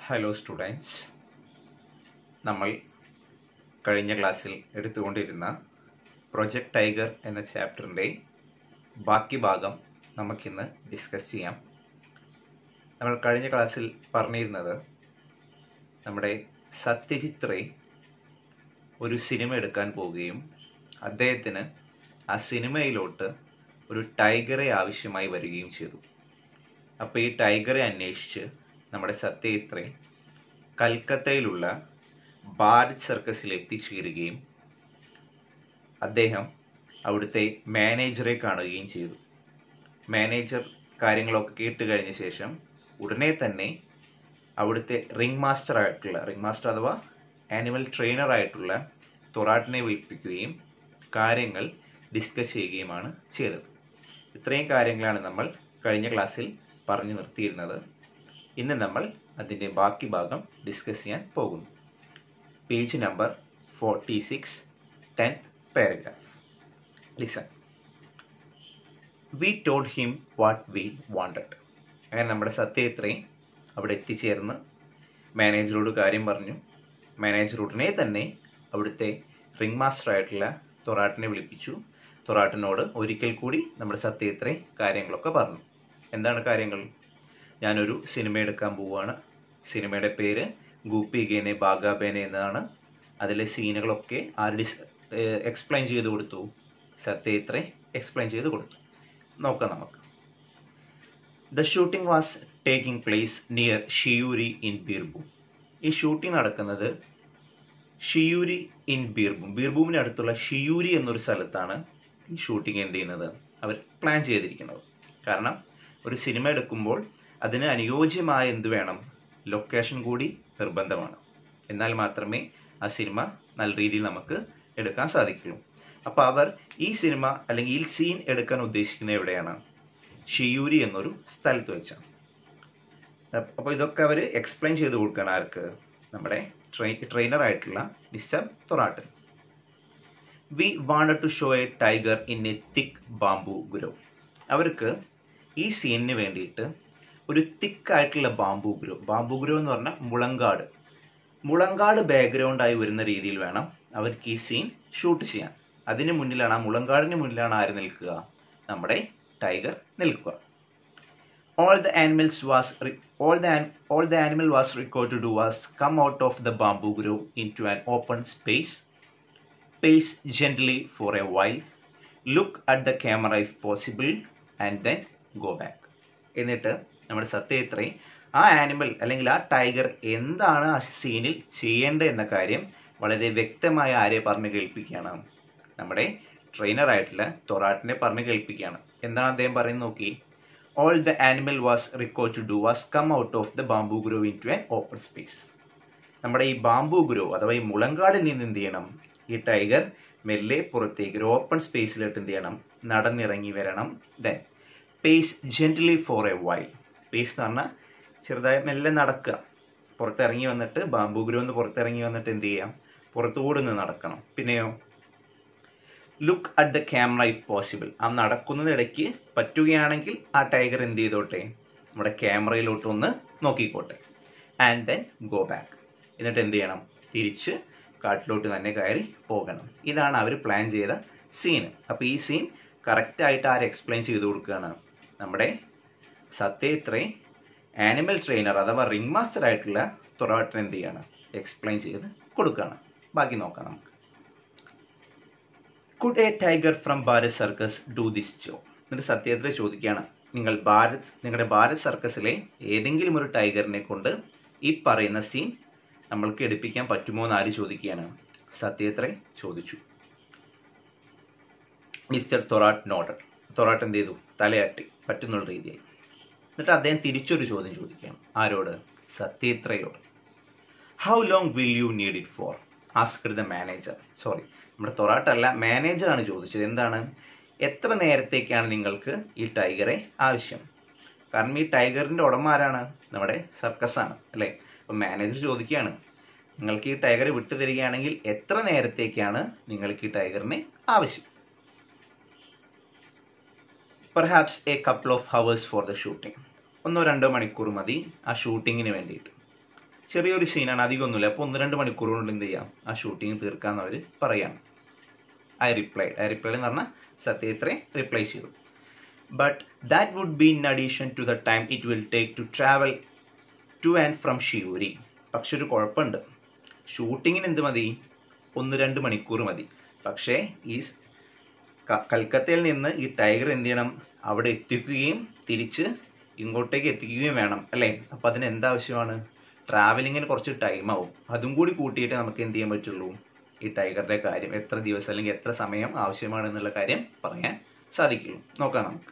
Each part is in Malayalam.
ഹലോ സ്റ്റുഡൻസ് നമ്മൾ കഴിഞ്ഞ ക്ലാസ്സിൽ എടുത്തുകൊണ്ടിരുന്ന പ്രൊജക്ട് ടൈഗർ എന്ന ചാപ്റ്ററിൻ്റെ ബാക്കി ഭാഗം നമുക്കിന്ന് ഡിസ്കസ് ചെയ്യാം നമ്മൾ കഴിഞ്ഞ ക്ലാസ്സിൽ പറഞ്ഞിരുന്നത് നമ്മുടെ സത്യജിത് റേ ഒരു സിനിമ എടുക്കാൻ പോവുകയും അദ്ദേഹത്തിന് ആ സിനിമയിലോട്ട് ഒരു ടൈഗറെ ആവശ്യമായി വരികയും ചെയ്തു അപ്പോൾ ഈ ടൈഗറെ അന്വേഷിച്ച് നമ്മുടെ സത്യജിത് റേ കൽക്കത്തയിലുള്ള ഭാരത് സർക്കസിൽ എത്തിച്ചേരുകയും അദ്ദേഹം അവിടുത്തെ മാനേജറെ കാണുകയും ചെയ്തു മാനേജർ കാര്യങ്ങളൊക്കെ കേട്ട് കഴിഞ്ഞ ശേഷം ഉടനെ തന്നെ അവിടുത്തെ റിംഗ് മാസ്റ്റർ ആയിട്ടുള്ള റിംഗ് മാസ്റ്റർ അഥവാ ആനിമൽ ട്രെയിനർ ആയിട്ടുള്ള തൊറാട്ടിനെ വിളിപ്പിക്കുകയും കാര്യങ്ങൾ ഡിസ്കസ് ചെയ്യുകയുമാണ് ചെയ്തത് ഇത്രയും കാര്യങ്ങളാണ് നമ്മൾ കഴിഞ്ഞ ക്ലാസ്സിൽ പറഞ്ഞു നിർത്തിയിരുന്നത് ഇന്ന് നമ്മൾ അതിൻ്റെ ബാക്കി ഭാഗം ഡിസ്കസ് ചെയ്യാൻ പോകുന്നു page number forty six tenth paragraph listen we told him what we wanted അങ്ങനെ നമ്മുടെ സത്യത്രയും അവിടെ എത്തിച്ചേർന്ന് മാനേജറോട് കാര്യം പറഞ്ഞു മാനേജർ ഉടനെ തന്നെ അവിടുത്തെ റിംഗ് മാസ്റ്റർ ആയിട്ടുള്ള തൊറാട്ടിനെ വിളിപ്പിച്ചു തൊറാട്ടിനോട് ഒരിക്കൽ കൂടി നമ്മുടെ സത്യത്രേ കാര്യങ്ങളൊക്കെ പറഞ്ഞു എന്താണ് കാര്യങ്ങൾ ഞാനൊരു സിനിമ എടുക്കാൻ പോവുകയാണ് സിനിമയുടെ പേര് ഗൂപ്പി ഗേനെ ബാഗാബേനെ എന്നതാണ് അതിലെ സീനുകളൊക്കെ ആര് ഡിസ് എക്സ്പ്ലെയിൻ ചെയ്ത് കൊടുത്തു സത്യത്രേ എക്സ്പ്ലെയിൻ ചെയ്ത് കൊടുത്തു നോക്കാം നമുക്ക് the shooting was taking place near Siuri in Birbhum ഈ ഷൂട്ടിംഗ് നടക്കുന്നത് ഷിയൂരി ഇൻ ബീർഭൂം ബീർഭൂമിന് അടുത്തുള്ള ഷിയൂരി എന്നൊരു സ്ഥലത്താണ് ഈ ഷൂട്ടിംഗ് എന്ത് ചെയ്യുന്നത് അവർ പ്ലാൻ ചെയ്തിരിക്കുന്നത് കാരണം ഒരു സിനിമ എടുക്കുമ്പോൾ അതിന് അനുയോജ്യമായ എന്ത് വേണം ലൊക്കേഷൻ കൂടി നിർബന്ധമാണ് എന്നാൽ മാത്രമേ ആ സിനിമ നല്ല രീതിയിൽ നമുക്ക് എടുക്കാൻ സാധിക്കുള്ളൂ അപ്പോൾ അവർ ഈ സിനിമ അല്ലെങ്കിൽ ഈ സീൻ എടുക്കാൻ ഉദ്ദേശിക്കുന്നത് എവിടെയാണ് ഷിയൂരി എന്നൊരു സ്ഥലത്ത് വെച്ചാണ് അപ്പോൾ ഇതൊക്കെ അവർ എക്സ്പ്ലെയിൻ ചെയ്ത് കൊടുക്കണം ആർക്ക് നമ്മുടെ ട്രെയിൻ ട്രെയിനർ ആയിട്ടുള്ള മിസ്റ്റർ തൊറാട്ടൻ we wanted to show a tiger in a thick bamboo grove അവർക്ക് ഈ സീനിന് വേണ്ടിയിട്ട് ഒരു തിക്കായിട്ടുള്ള ബാംബു ഗ്രോ ബാംബു ഗ്രോ എന്ന് പറഞ്ഞാൽ മുളങ്കാട് മുളങ്കാട് ബാക്ക്ഗ്രൗണ്ടായി വരുന്ന രീതിയിൽ വേണം അവർക്ക് ഈ സീൻ ഷൂട്ട് ചെയ്യാൻ അതിന് മുന്നിലാണ് ആ മുളങ്കാടിന് മുന്നിലാണ് ആര് നിൽക്കുക നമ്മുടെ ടൈഗർ നിൽക്കുക all the animals was re- all the an- all the animal was required to do was come out of the bamboo grove into an open space pace gently for a while look at the camera if possible and then go back എന്നിട്ട് നമ്മുടെ സത്യത്രേ ആ ആനിമൽ അല്ലെങ്കിൽ ആ ടൈഗർ എന്താണ് ആ സീനിൽ ചെയ്യേണ്ടത് എന്ന കാര്യം വളരെ വ്യക്തമായി ആരെ പറഞ്ഞു കേൾപ്പിക്കുകയാണ് നമ്മുടെ ട്രെയിനർ ആയിട്ടുള്ള തൊറാട്ടിനെ പറഞ്ഞു കേൾപ്പിക്കുകയാണ് എന്താണ് അദ്ദേഹം പറയുന്നത് നോക്കി all the animal was required to do was come out of the bamboo grove into an open space നമ്മുടെ ഈ ബാംബു ഗ്രോ അഥവാ ഈ മുളങ്കാടിൽ നിന്ന് എന്ത് ചെയ്യണം ഈ ടൈഗർ മെല്ലെ പുറത്തേക്ക് ഒരു ഓപ്പൺ സ്പേസിലോട്ട് എന്ത് ചെയ്യണം നടന്നിറങ്ങി വരണം then pace gently for a while pace എന്ന് പറഞ്ഞാൽ ചെറുതായി മെല്ലെ നടക്കുക പുറത്തിറങ്ങി വന്നിട്ട് ബാംബു ഗ്രോ എന്ന് പുറത്തിറങ്ങി വന്നിട്ട് എന്ത് ചെയ്യാം പുറത്തുകൂടെ നിന്ന് നടക്കണം പിന്നെയോ look at the camera if possible ആ നടക്കുന്നതിടയ്ക്ക് പറ്റുകയാണെങ്കിൽ ആ ടൈഗർ എന്ത് ചെയ്തോട്ടെ നമ്മുടെ ക്യാമറയിലോട്ട് ഒന്ന് നോക്കിക്കോട്ടെ ആൻഡ് ദെൻ ഗോ ബാക്ക് എന്നിട്ട് എന്ത് ചെയ്യണം തിരിച്ച് കാട്ടിലോട്ട് തന്നെ കയറി പോകണം ഇതാണ് അവർ പ്ലാൻ ചെയ്ത സീന് അപ്പോൾ ഈ സീൻ കറക്റ്റായിട്ട് ആര് എക്സ്പ്ലെയിൻ ചെയ്ത് കൊടുക്കുകയാണ് നമ്മുടെ സത്യത്രേ ആനിമൽ ട്രെയിനർ അഥവാ റിംഗ് മാസ്റ്റർ ആയിട്ടുള്ള തൊറാട്ടിന് എന്ത് ചെയ്യാണ് എക്സ്പ്ലെയിൻ ചെയ്ത് കൊടുക്കുകയാണ് ബാക്കി നോക്കാം നമുക്ക് could a tiger from Bharat circus do this job എന്നിട്ട് സത്യത്തിൽ ചോദിക്കുകയാണ് നിങ്ങൾ ഭാരത് നിങ്ങളുടെ ഭാരത് സർക്കസിലെ ഏതെങ്കിലും ഒരു ടൈഗറിനെ കൊണ്ട് ഈ പറയുന്ന സീൻ നമ്മൾക്ക് എടുപ്പിക്കാൻ പറ്റുമോ എന്ന് ആര് ചോദിക്കുകയാണ് സത്യത്രേ ചോദിച്ചു മിസ്റ്റർ തൊറാട്ട് നോട്ടഡ് തൊറാട്ട് എന്ത് ചെയ്തു തലയാട്ടി പറ്റുന്നുള്ള രീതിയായി എന്നിട്ട് അദ്ദേഹം തിരിച്ചൊരു ചോദ്യം ചോദിക്കുകയാണ് ആരോട് സത്യത്രയോട് how long will you need it for asked the manager sorry നമ്മുടെ തൊറാട്ടല്ല മാനേജറാണ് ചോദിച്ചത് എന്താണ് എത്ര നേരത്തേക്കാണ് നിങ്ങൾക്ക് ഈ ടൈഗറെ ആവശ്യം കാരണം ഈ ടൈഗറിൻ്റെ ഉടമ ആരാണ് നമ്മുടെ സർക്കസാണ് അല്ലേ അപ്പം മാനേജർ ചോദിക്കുകയാണ് നിങ്ങൾക്ക് ഈ ടൈഗറെ വിട്ടു തരികയാണെങ്കിൽ എത്ര നേരത്തേക്കാണ് നിങ്ങൾക്ക് ഈ ടൈഗറിനെ ആവശ്യം perhaps a couple of hours for the shooting ഒന്നോ രണ്ടോ മണിക്കൂർ മതി ആ ഷൂട്ടിങ്ങിന് വേണ്ടിയിട്ട് ചെറിയൊരു സീനാണ് അധികമൊന്നുമില്ല അപ്പോൾ ഒന്ന് രണ്ട് മണിക്കൂർ കൊണ്ട് എന്ത് ചെയ്യാം ആ ഷൂട്ടിംഗ് തീർക്കാമെന്ന് അവർ പറയാം ഐ റിപ്ലൈ ഐ റിപ്ലൈ എന്ന് പറഞ്ഞാൽ സത്യത്രേ റിപ്ലൈ ചെയ്തു but that would be in addition to the time it will take to travel to and from Siuri പക്ഷെ ഒരു കുഴപ്പമുണ്ട് ഷൂട്ടിങ്ങിന് എന്ത് മതി ഒന്ന് രണ്ട് മണിക്കൂർ മതി പക്ഷേ ഈ സ് ക- കൽക്കത്തയിൽ നിന്ന് ഈ ടൈഗർ എന്ത് ചെയ്യണം അവിടെ എത്തിക്കുകയും തിരിച്ച് ഇങ്ങോട്ടേക്ക് എത്തിക്കുകയും വേണം അല്ലേ അപ്പം അതിന് എന്താവശ്യമാണ് ട്രാവലിങ്ങിന് കുറച്ച് ടൈം ആവും അതും കൂടി കൂട്ടിയിട്ട് നമുക്ക് എന്ത് ചെയ്യാൻ പറ്റുള്ളൂ ഈ ടൈഗറുടെ കാര്യം എത്ര ദിവസം അല്ലെങ്കിൽ എത്ര സമയം ആവശ്യമാണ് എന്നുള്ള കാര്യം പറയാൻ സാധിക്കുള്ളൂ നോക്കാം നമുക്ക്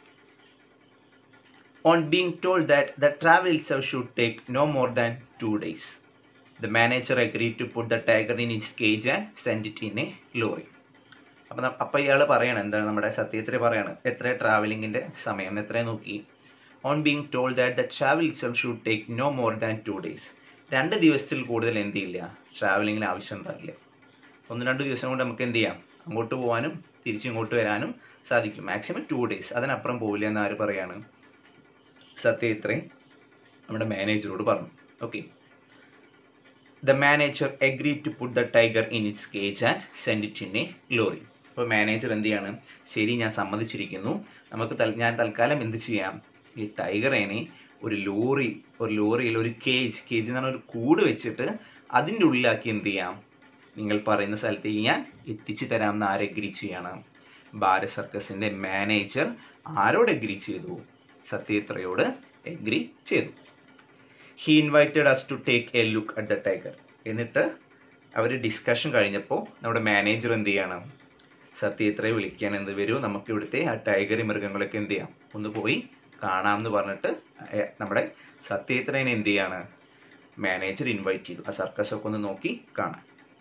on being told that the travel itself should take no more than two days. The manager agreed to put the tiger in its cage and send it in a lorry. അപ്പം അപ്പം ഇയാൾ പറയണം എന്താണ് നമ്മുടെ സത്യത്തിൽ പറയാണ് എത്ര ട്രാവലിങ്ങിൻ്റെ സമയം എത്ര നോക്കി on being told that the travel itself should take no more than two days രണ്ട് ദിവസത്തിൽ കൂടുതൽ എന്ത് ചെയ്യില്ല ട്രാവലിങ്ങിന് ആവശ്യം ഉണ്ടാവില്ല ഒന്ന് രണ്ട് ദിവസം കൊണ്ട് നമുക്ക് എന്ത് ചെയ്യാം അങ്ങോട്ട് പോകാനും തിരിച്ചിങ്ങോട്ട് വരാനും സാധിക്കും മാക്സിമം ടു ഡേയ്സ് അതിനപ്പുറം പോവില്ല എന്ന് ആര് പറയാണ് സത്യ ഇത്രയും നമ്മുടെ മാനേജറോട് പറഞ്ഞു okay the manager agree to put the tiger in its cage and send it in a lorry അപ്പോൾ മാനേജർ എന്ത് ചെയ്യാണ് ശരി ഞാൻ സമ്മതിച്ചിരിക്കുന്നു നമുക്ക് തൽ- ഞാൻ തൽക്കാലം എന്ത് ചെയ്യാം ഈ ടൈഗറിനെ ഒരു ലോറി ഒരു ലോറിയിൽ ഒരു കേജ് കേജ് എന്ന് പറഞ്ഞ ഒരു കൂട് വെച്ചിട്ട് അതിൻ്റെ ഉള്ളിലാക്കി എന്ത് ചെയ്യാം നിങ്ങൾ പറയുന്ന സ്ഥലത്തേക്ക് ഞാൻ എത്തിച്ചു തരാമെന്ന് ആര് അഗ്രി ചെയ്യണം ഭാരത് സർക്കസിൻ്റെ മാനേജർ ആരോട് അഗ്രി ചെയ്തു സത്യത്രയോട് എഗ്രി ചെയ്തു he invited us to take a look at the tiger എന്നിട്ട് അവർ ഡിസ്കഷൻ കഴിഞ്ഞപ്പോൾ നമ്മുടെ മാനേജർ എന്ത് ചെയ്യണം സത്യത്രയെ വിളിക്കാൻ എന്ത് വരൂ നമുക്ക് ഇവിടുത്തെ ആ ടൈഗർ മൃഗങ്ങളൊക്കെ എന്ത് ചെയ്യാം ഒന്ന് പോയി കാണാമെന്ന് പറഞ്ഞിട്ട് അയ- നമ്മുടെ സത്യത്രേനെ എന്ത് ചെയ്യാണ് മാനേജർ ഇൻവൈറ്റ് ചെയ്തു ആ സർക്കസ് ഒക്കെ ഒന്ന് നോക്കി കാണാം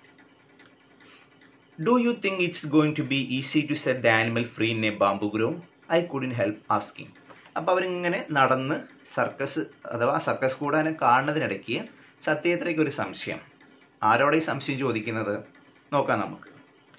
do you think it's going to be easy to set the animal free in a bamboo grove I couldn't help asking അപ്പോൾ അവരിങ്ങനെ നടന്ന് സർക്കസ് അഥവാ സർക്കസ് കൂടാനെ കാണുന്നതിനിടയ്ക്ക് സത്യത്രയ്ക്ക് ഒരു സംശയം ആരോടെ ഈ സംശയം ചോദിക്കുന്നത് നോക്കാം നമുക്ക്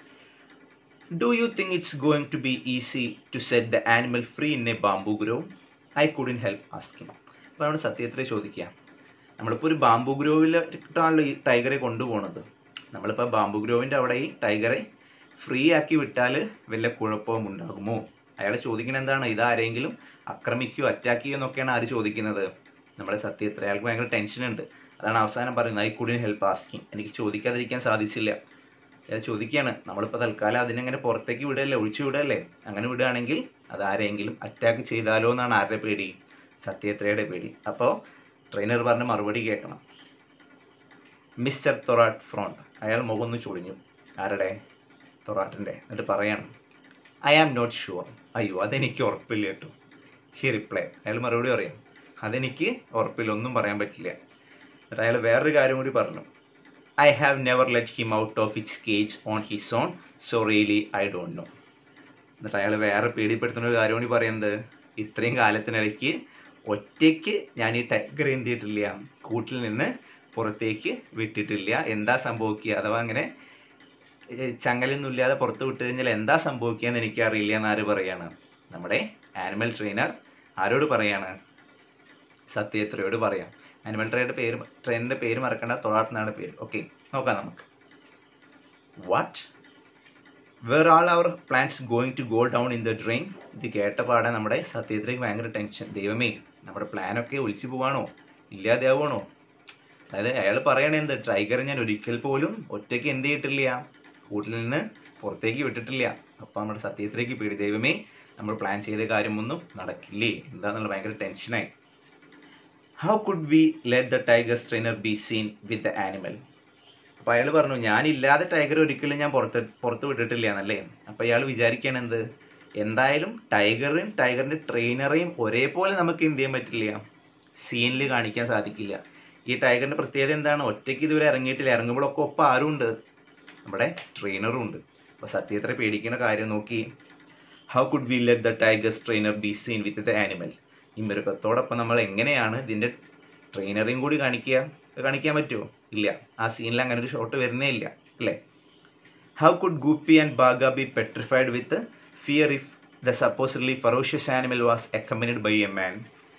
do you think it's going to be easy to set the animal free in a bamboo grove I couldn't help asking അപ്പോൾ നമ്മൾ സത്യത്രയെ ചോദിക്കുക നമ്മളിപ്പോൾ ഒരു ബാംബു ഗ്രോവിലാണല്ലോ ഈ ടൈഗറെ കൊണ്ടുപോകുന്നത് നമ്മളിപ്പോൾ ബാംബു ഗ്രോവിൻ്റെ അവിടെ ഈ ടൈഗറെ ഫ്രീ ആക്കി വിട്ടാൽ വല്ല കുഴപ്പവും ഉണ്ടാകുമോ അയാൾ ചോദിക്കുന്നത് എന്താണ് ഇതാരെങ്കിലും ആക്രമിക്കുകയോ അറ്റാക്ക് ചെയ്യുകയോ എന്നൊക്കെയാണ് ആര് ചോദിക്കുന്നത് നമ്മുടെ സത്യത്ര അയാൾക്ക് ഭയങ്കര ടെൻഷനുണ്ട് അതാണ് അവസാനം പറയുന്നത് ഐ കുഡിൻ ഹെൽപ്പ് ആസ്കിങ് എനിക്ക് ചോദിക്കാതിരിക്കാൻ സാധിച്ചില്ല അയാൾ ചോദിക്കുകയാണ് നമ്മളിപ്പോൾ തൽക്കാലം അതിനെങ്ങനെ പുറത്തേക്ക് വിടല്ലേ ഒഴിച്ചു വിടല്ലേ അങ്ങനെ വിടുകയാണെങ്കിൽ അത് ആരെങ്കിലും അറ്റാക്ക് ചെയ്താലോ എന്നാണ് ആരുടെ പേടി സത്യത്രയുടെ പേടി അപ്പോൾ ട്രെയിനർ പറഞ്ഞ മറുപടി കേൾക്കണം മിസ്റ്റർ തൊറാട്ട് ഫ്രോണ്ട് അയാൾ മുഖം ഒന്ന് ചൊടിഞ്ഞു ആരുടെ തൊറാട്ടിൻ്റെ എന്നിട്ട് പറയണം ഐ ആം നോട്ട് ഷുവർ അയ്യോ അതെനിക്ക് ഉറപ്പില്ല കേട്ടോ ഹി റിപ്ലൈ അയാൾ മറുപടി പറയാം അതെനിക്ക് ഉറപ്പില്ല ഒന്നും പറയാൻ പറ്റില്ല എന്നിട്ട് അയാൾ വേറൊരു കാര്യം കൂടി പറഞ്ഞു I have never let him out of its cage on his own so really I don't know എന്നിട്ട് അയാൾ വേറെ പേടിപ്പെടുത്തുന്ന ഒരു കാര്യം കൂടി പറയുന്നത് ഇത്രയും കാലത്തിനിടയ്ക്ക് ഒറ്റയ്ക്ക് ഞാൻ ഈ ടൈഗർ എന്ത് ചെയ്തിട്ടില്ല കൂട്ടിൽ നിന്ന് പുറത്തേക്ക് വിട്ടിട്ടില്ല എന്താ സംഭവിക്കുക അഥവാ അങ്ങനെ ഏഹ്, ചങ്ങലൊന്നും ഇല്ലാതെ പുറത്ത് വിട്ട് കഴിഞ്ഞാൽ എന്താ സംഭവിക്കുക എന്ന് എനിക്കറിയില്ല എന്ന് ആര് പറയാണ് നമ്മുടെ ആനിമൽ ട്രെയിനർ ആരോട് പറയാണ് സത്യത്രയോട് പറയാം ആനിമൽ ട്രെയിനറുടെ പേര് ട്രെയിനിന്റെ പേര് മറക്കേണ്ട തൊഴാട്ട് എന്നാണ് പേര് ഓക്കെ നോക്കാം നമുക്ക് what were all our plans going to go down in the drain ഇത് കേട്ട പാടെ നമ്മുടെ സത്യത്തിലേക്ക് ഭയങ്കര ടെൻഷൻ ദൈവമേ നമ്മുടെ പ്ലാനൊക്കെ ഒളിച്ചു പോവാണോ ഇല്ലാതെയാവണോ അതായത് അയാൾ പറയണേ എന്ത് ടൈഗർ ഞാൻ ഒരിക്കൽ പോലും ഒറ്റയ്ക്ക് എന്ത് ചെയ്തിട്ടില്ല കൂട്ടിൽ നിന്ന് പുറത്തേക്ക് വിട്ടിട്ടില്ല അപ്പം നമ്മുടെ സത്യത്തിലേക്ക് പേടി ദൈവമേ നമ്മൾ പ്ലാൻ ചെയ്ത കാര്യമൊന്നും നടക്കില്ലേ എന്താന്നുള്ള ഭയങ്കര ടെൻഷനായി how could we let the tiger trainer be seen with the animal അപ്പോൾ അയാൾ പറഞ്ഞു ഞാനില്ലാതെ ടൈഗർ ഒരിക്കലും ഞാൻ പുറത്ത് പുറത്ത് വിട്ടിട്ടില്ല എന്നല്ലേ അപ്പോൾ അയാൾ വിചാരിക്കുകയാണ് എന്ത് എന്തായാലും ടൈഗറും ടൈഗറിൻ്റെ ട്രെയിനറെയും ഒരേപോലെ നമുക്ക് എന്ത് ചെയ്യാൻ പറ്റില്ല സീനിൽ കാണിക്കാൻ സാധിക്കില്ല ഈ ടൈഗറിൻ്റെ പ്രത്യേകത എന്താണ് ഒറ്റയ്ക്ക് ഇതുവരെ ഇറങ്ങിയിട്ടില്ല ഇറങ്ങുമ്പോഴൊക്കെ ഒപ്പം ആരും ഉണ്ട് നമ്മുടെ ട്രെയിനറും ഉണ്ട് അപ്പോൾ സത്യത്ര പേടിക്കുന്ന കാര്യം നോക്കി how could we let the tiger's trainer be seen with the animal ഈ മൃഗത്തോടൊപ്പം നമ്മൾ എങ്ങനെയാണ് ഇതിൻ്റെ ട്രെയിനറെയും കൂടി കാണിക്കുക കാണിക്കാൻ പറ്റുമോ ഇല്ല ആ സീനിൽ അങ്ങനെ ഒരു ഷോട്ട് വരുന്നേ ഇല്ല അല്ലേ how could Goopy and Bagha be petrified with fear if the supposedly ferocious animal was accompanied by a man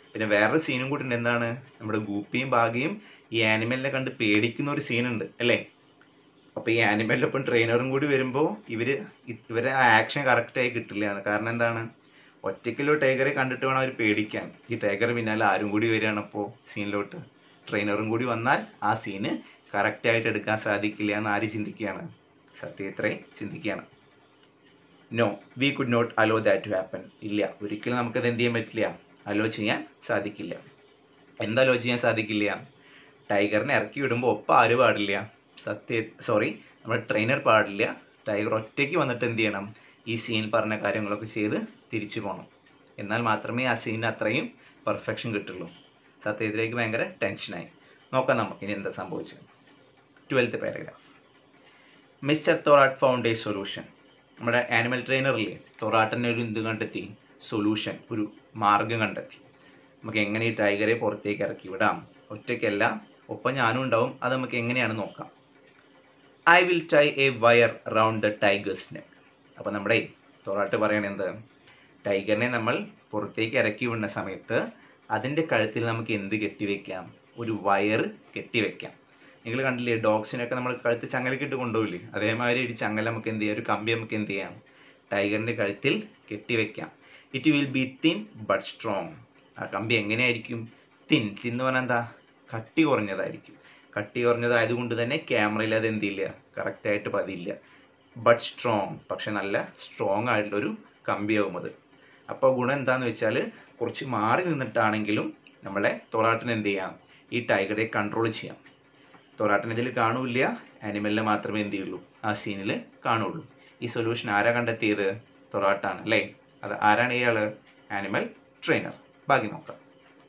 പിന്നെ വേറൊരു സീനും കൂടി ഉണ്ട് എന്താണ് നമ്മുടെ ഗൂപ്പിയും ബാഗിയും ഈ ആനിമലിനെ കണ്ട് പേടിക്കുന്ന ഒരു സീനുണ്ട് അല്ലേ അപ്പോൾ ഈ ആനിമലിനൊപ്പം ട്രെയിനറും കൂടി വരുമ്പോൾ ഇവർ ഇവരെ ആ ആക്ഷൻ കറക്റ്റായി കിട്ടില്ല കാരണം എന്താണ് ഒറ്റയ്ക്കുള്ള ടൈഗറെ കണ്ടിട്ട് വേണം അവർ പേടിക്കാൻ ഈ ടൈഗർ പിന്നാലെ ആരും കൂടി വരികയാണ് അപ്പോൾ സീനിലോട്ട് ട്രെയിനറും കൂടി വന്നാൽ ആ സീന് കറക്റ്റായിട്ട് എടുക്കാൻ സാധിക്കില്ല എന്ന് ആര് ചിന്തിക്കുകയാണ് സത്യത്രേ ചിന്തിക്കുകയാണ് no we could not allow that to happen ഇല്ല ഒരിക്കലും നമുക്കത് എന്ത് ചെയ്യാൻ പറ്റില്ല അലോ ചെയ്യാൻ സാധിക്കില്ല എന്താ അലോ ചെയ്യാൻ സാധിക്കില്ല ടൈഗറിനെ ഇറക്കി വിടുമ്പോൾ ഒപ്പം ആര് പാടില്ല സത്യ സോറി നമ്മുടെ ട്രെയിനർ പാടില്ല ടൈഗർ ഒറ്റയ്ക്ക് വന്നിട്ട് എന്ത് ചെയ്യണം ഈ സീൻ പറഞ്ഞ കാര്യങ്ങളൊക്കെ ചെയ്ത് തിരിച്ചു പോകണം എന്നാൽ മാത്രമേ ആ സീനിന് അത്രയും പെർഫെക്ഷൻ കിട്ടുള്ളൂ സത്യത്തിലേക്ക് ഭയങ്കര ടെൻഷനായി നോക്കാം നമുക്ക് ഇനി എന്താ സംഭവിച്ചത് twelfth paragraph mister Thorat found a solution നമ്മുടെ ആനിമൽ ട്രെയിനറില്ലേ തൊറാട്ടനെ ഒരു എന്ത് കണ്ടെത്തി സൊല്യൂഷൻ ഒരു മാർഗം കണ്ടെത്തി നമുക്ക് എങ്ങനെ ഈ ടൈഗറെ പുറത്തേക്ക് ഇറക്കി വിടാം ഒറ്റയ്ക്കല്ല ഒപ്പം ഞാനും ഉണ്ടാവും അത് നമുക്ക് എങ്ങനെയാണ് നോക്കാം I will tie a wire round the tiger's neck അപ്പോൾ നമ്മുടെ തൊറാട്ട് പറയണത് ടൈഗറിനെ നമ്മൾ പുറത്തേക്ക് ഇറക്കി വിടുന്ന സമയത്ത് അതിൻ്റെ കഴുത്തിൽ നമുക്ക് എന്ത് കെട്ടിവെക്കാം ഒരു വയർ കെട്ടിവെക്കാം നിങ്ങൾ കണ്ടില്ലേ ഡോഗ്സിനൊക്കെ നമ്മൾ കഴുത്ത് ചങ്ങലൊക്കെ ഇട്ട് കൊണ്ടുപോയില്ലേ അതേമാതിരി ഒരു ചങ്ങല നമുക്ക് എന്ത് ചെയ്യാം ഒരു കമ്പി നമുക്ക് എന്ത് ചെയ്യാം ടൈഗറിൻ്റെ കഴുത്തിൽ കെട്ടിവെക്കാം it will be thin but strong ആ കമ്പി എങ്ങനെയായിരിക്കും തിൻ തിൻ എന്ന് പറഞ്ഞാൽ എന്താ കട്ടി കുറഞ്ഞതായിരിക്കും കട്ടി കുറഞ്ഞതായതുകൊണ്ട് തന്നെ ക്യാമറയിൽ അത് എന്തില്ല കറക്റ്റായിട്ട് പതിയില്ല ബട്ട് സ്ട്രോങ് പക്ഷെ നല്ല സ്ട്രോങ് ആയിട്ടുള്ളൊരു കമ്പിയാവും അത് അപ്പോൾ ഗുണം എന്താന്ന് വെച്ചാൽ കുറച്ച് മാറി നിന്നിട്ടാണെങ്കിലും നമ്മളെ തൊറാട്ടിന് എന്ത് ചെയ്യാം ഈ ടൈഗറെ കൺട്രോൾ ചെയ്യാം തൊറാട്ടിന് ഇതിൽ കാണൂല്ല ആനിമലിനെ മാത്രമേ എന്ത് ചെയ്യുള്ളൂ ആ സീനിൽ കാണുള്ളൂ ഈ സൊല്യൂഷൻ ആരാ കണ്ടെത്തിയത് തൊറാട്ടാണ് അല്ലേ അത് ആരാണ് ഇയാള് ആനിമൽ ട്രെയിനർ ബാക്കി നോക്കാം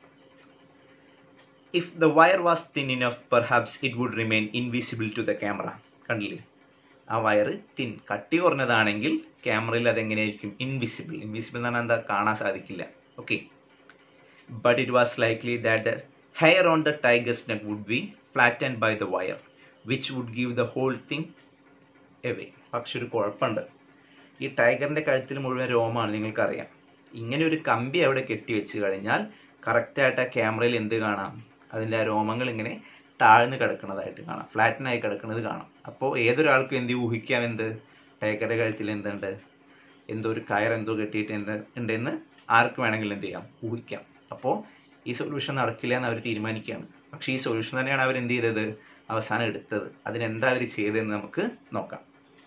if the wire was thin enough perhaps it would remain invisible to the camera കണ്ടില്ലേ ആ വയർ തിൻ കട്ടി കുറഞ്ഞതാണെങ്കിൽ ക്യാമറയിൽ അതെങ്ങനെയായിരിക്കും ഇൻവിസിബിൾ ഇൻവിസിബിൾ എന്ന് പറഞ്ഞാൽ എന്താ കാണാൻ സാധിക്കില്ല okay but it was likely that the hair on the tiger's neck would be flattened by the wire which would give the whole thing away പക്ഷെ ഒരു കുഴപ്പമുണ്ട് ഈ ടൈഗറിൻ്റെ കഴുത്തിൽ മുഴുവൻ രോമമാണ് നിങ്ങൾക്കറിയാം ഇങ്ങനെ ഒരു കമ്പി അവിടെ കെട്ടിവെച്ച് കഴിഞ്ഞാൽ കറക്റ്റായിട്ട് ആ ക്യാമറയിൽ എന്ത് കാണാം അതിൻ്റെ ആ രോമങ്ങൾ ഇങ്ങനെ താഴ്ന്ന് കിടക്കുന്നതായിട്ട് കാണാം ഫ്ലാറ്റനായി കിടക്കുന്നത് കാണാം അപ്പോൾ ഏതൊരാൾക്കും എന്ത് ഊഹിക്കാം എന്ത് ടൈഗറുടെ കഴുത്തിൽ എന്തുണ്ട് എന്തോ ഒരു കയർ എന്തോ കെട്ടിയിട്ട് എന്ത് ഉണ്ടെന്ന് ആർക്ക് വേണമെങ്കിലും എന്ത് ചെയ്യാം ഊഹിക്കാം അപ്പോൾ ഈ സൊല്യൂഷൻ നടക്കില്ല എന്ന് അവർ തീരുമാനിക്കുകയാണ് പക്ഷേ ഈ സൊല്യൂഷൻ തന്നെയാണ് അവർ എന്ത് ചെയ്തത് അവസാനം എടുത്തത് അതിനെന്താ അവർ ചെയ്തതെന്ന് നമുക്ക് നോക്കാം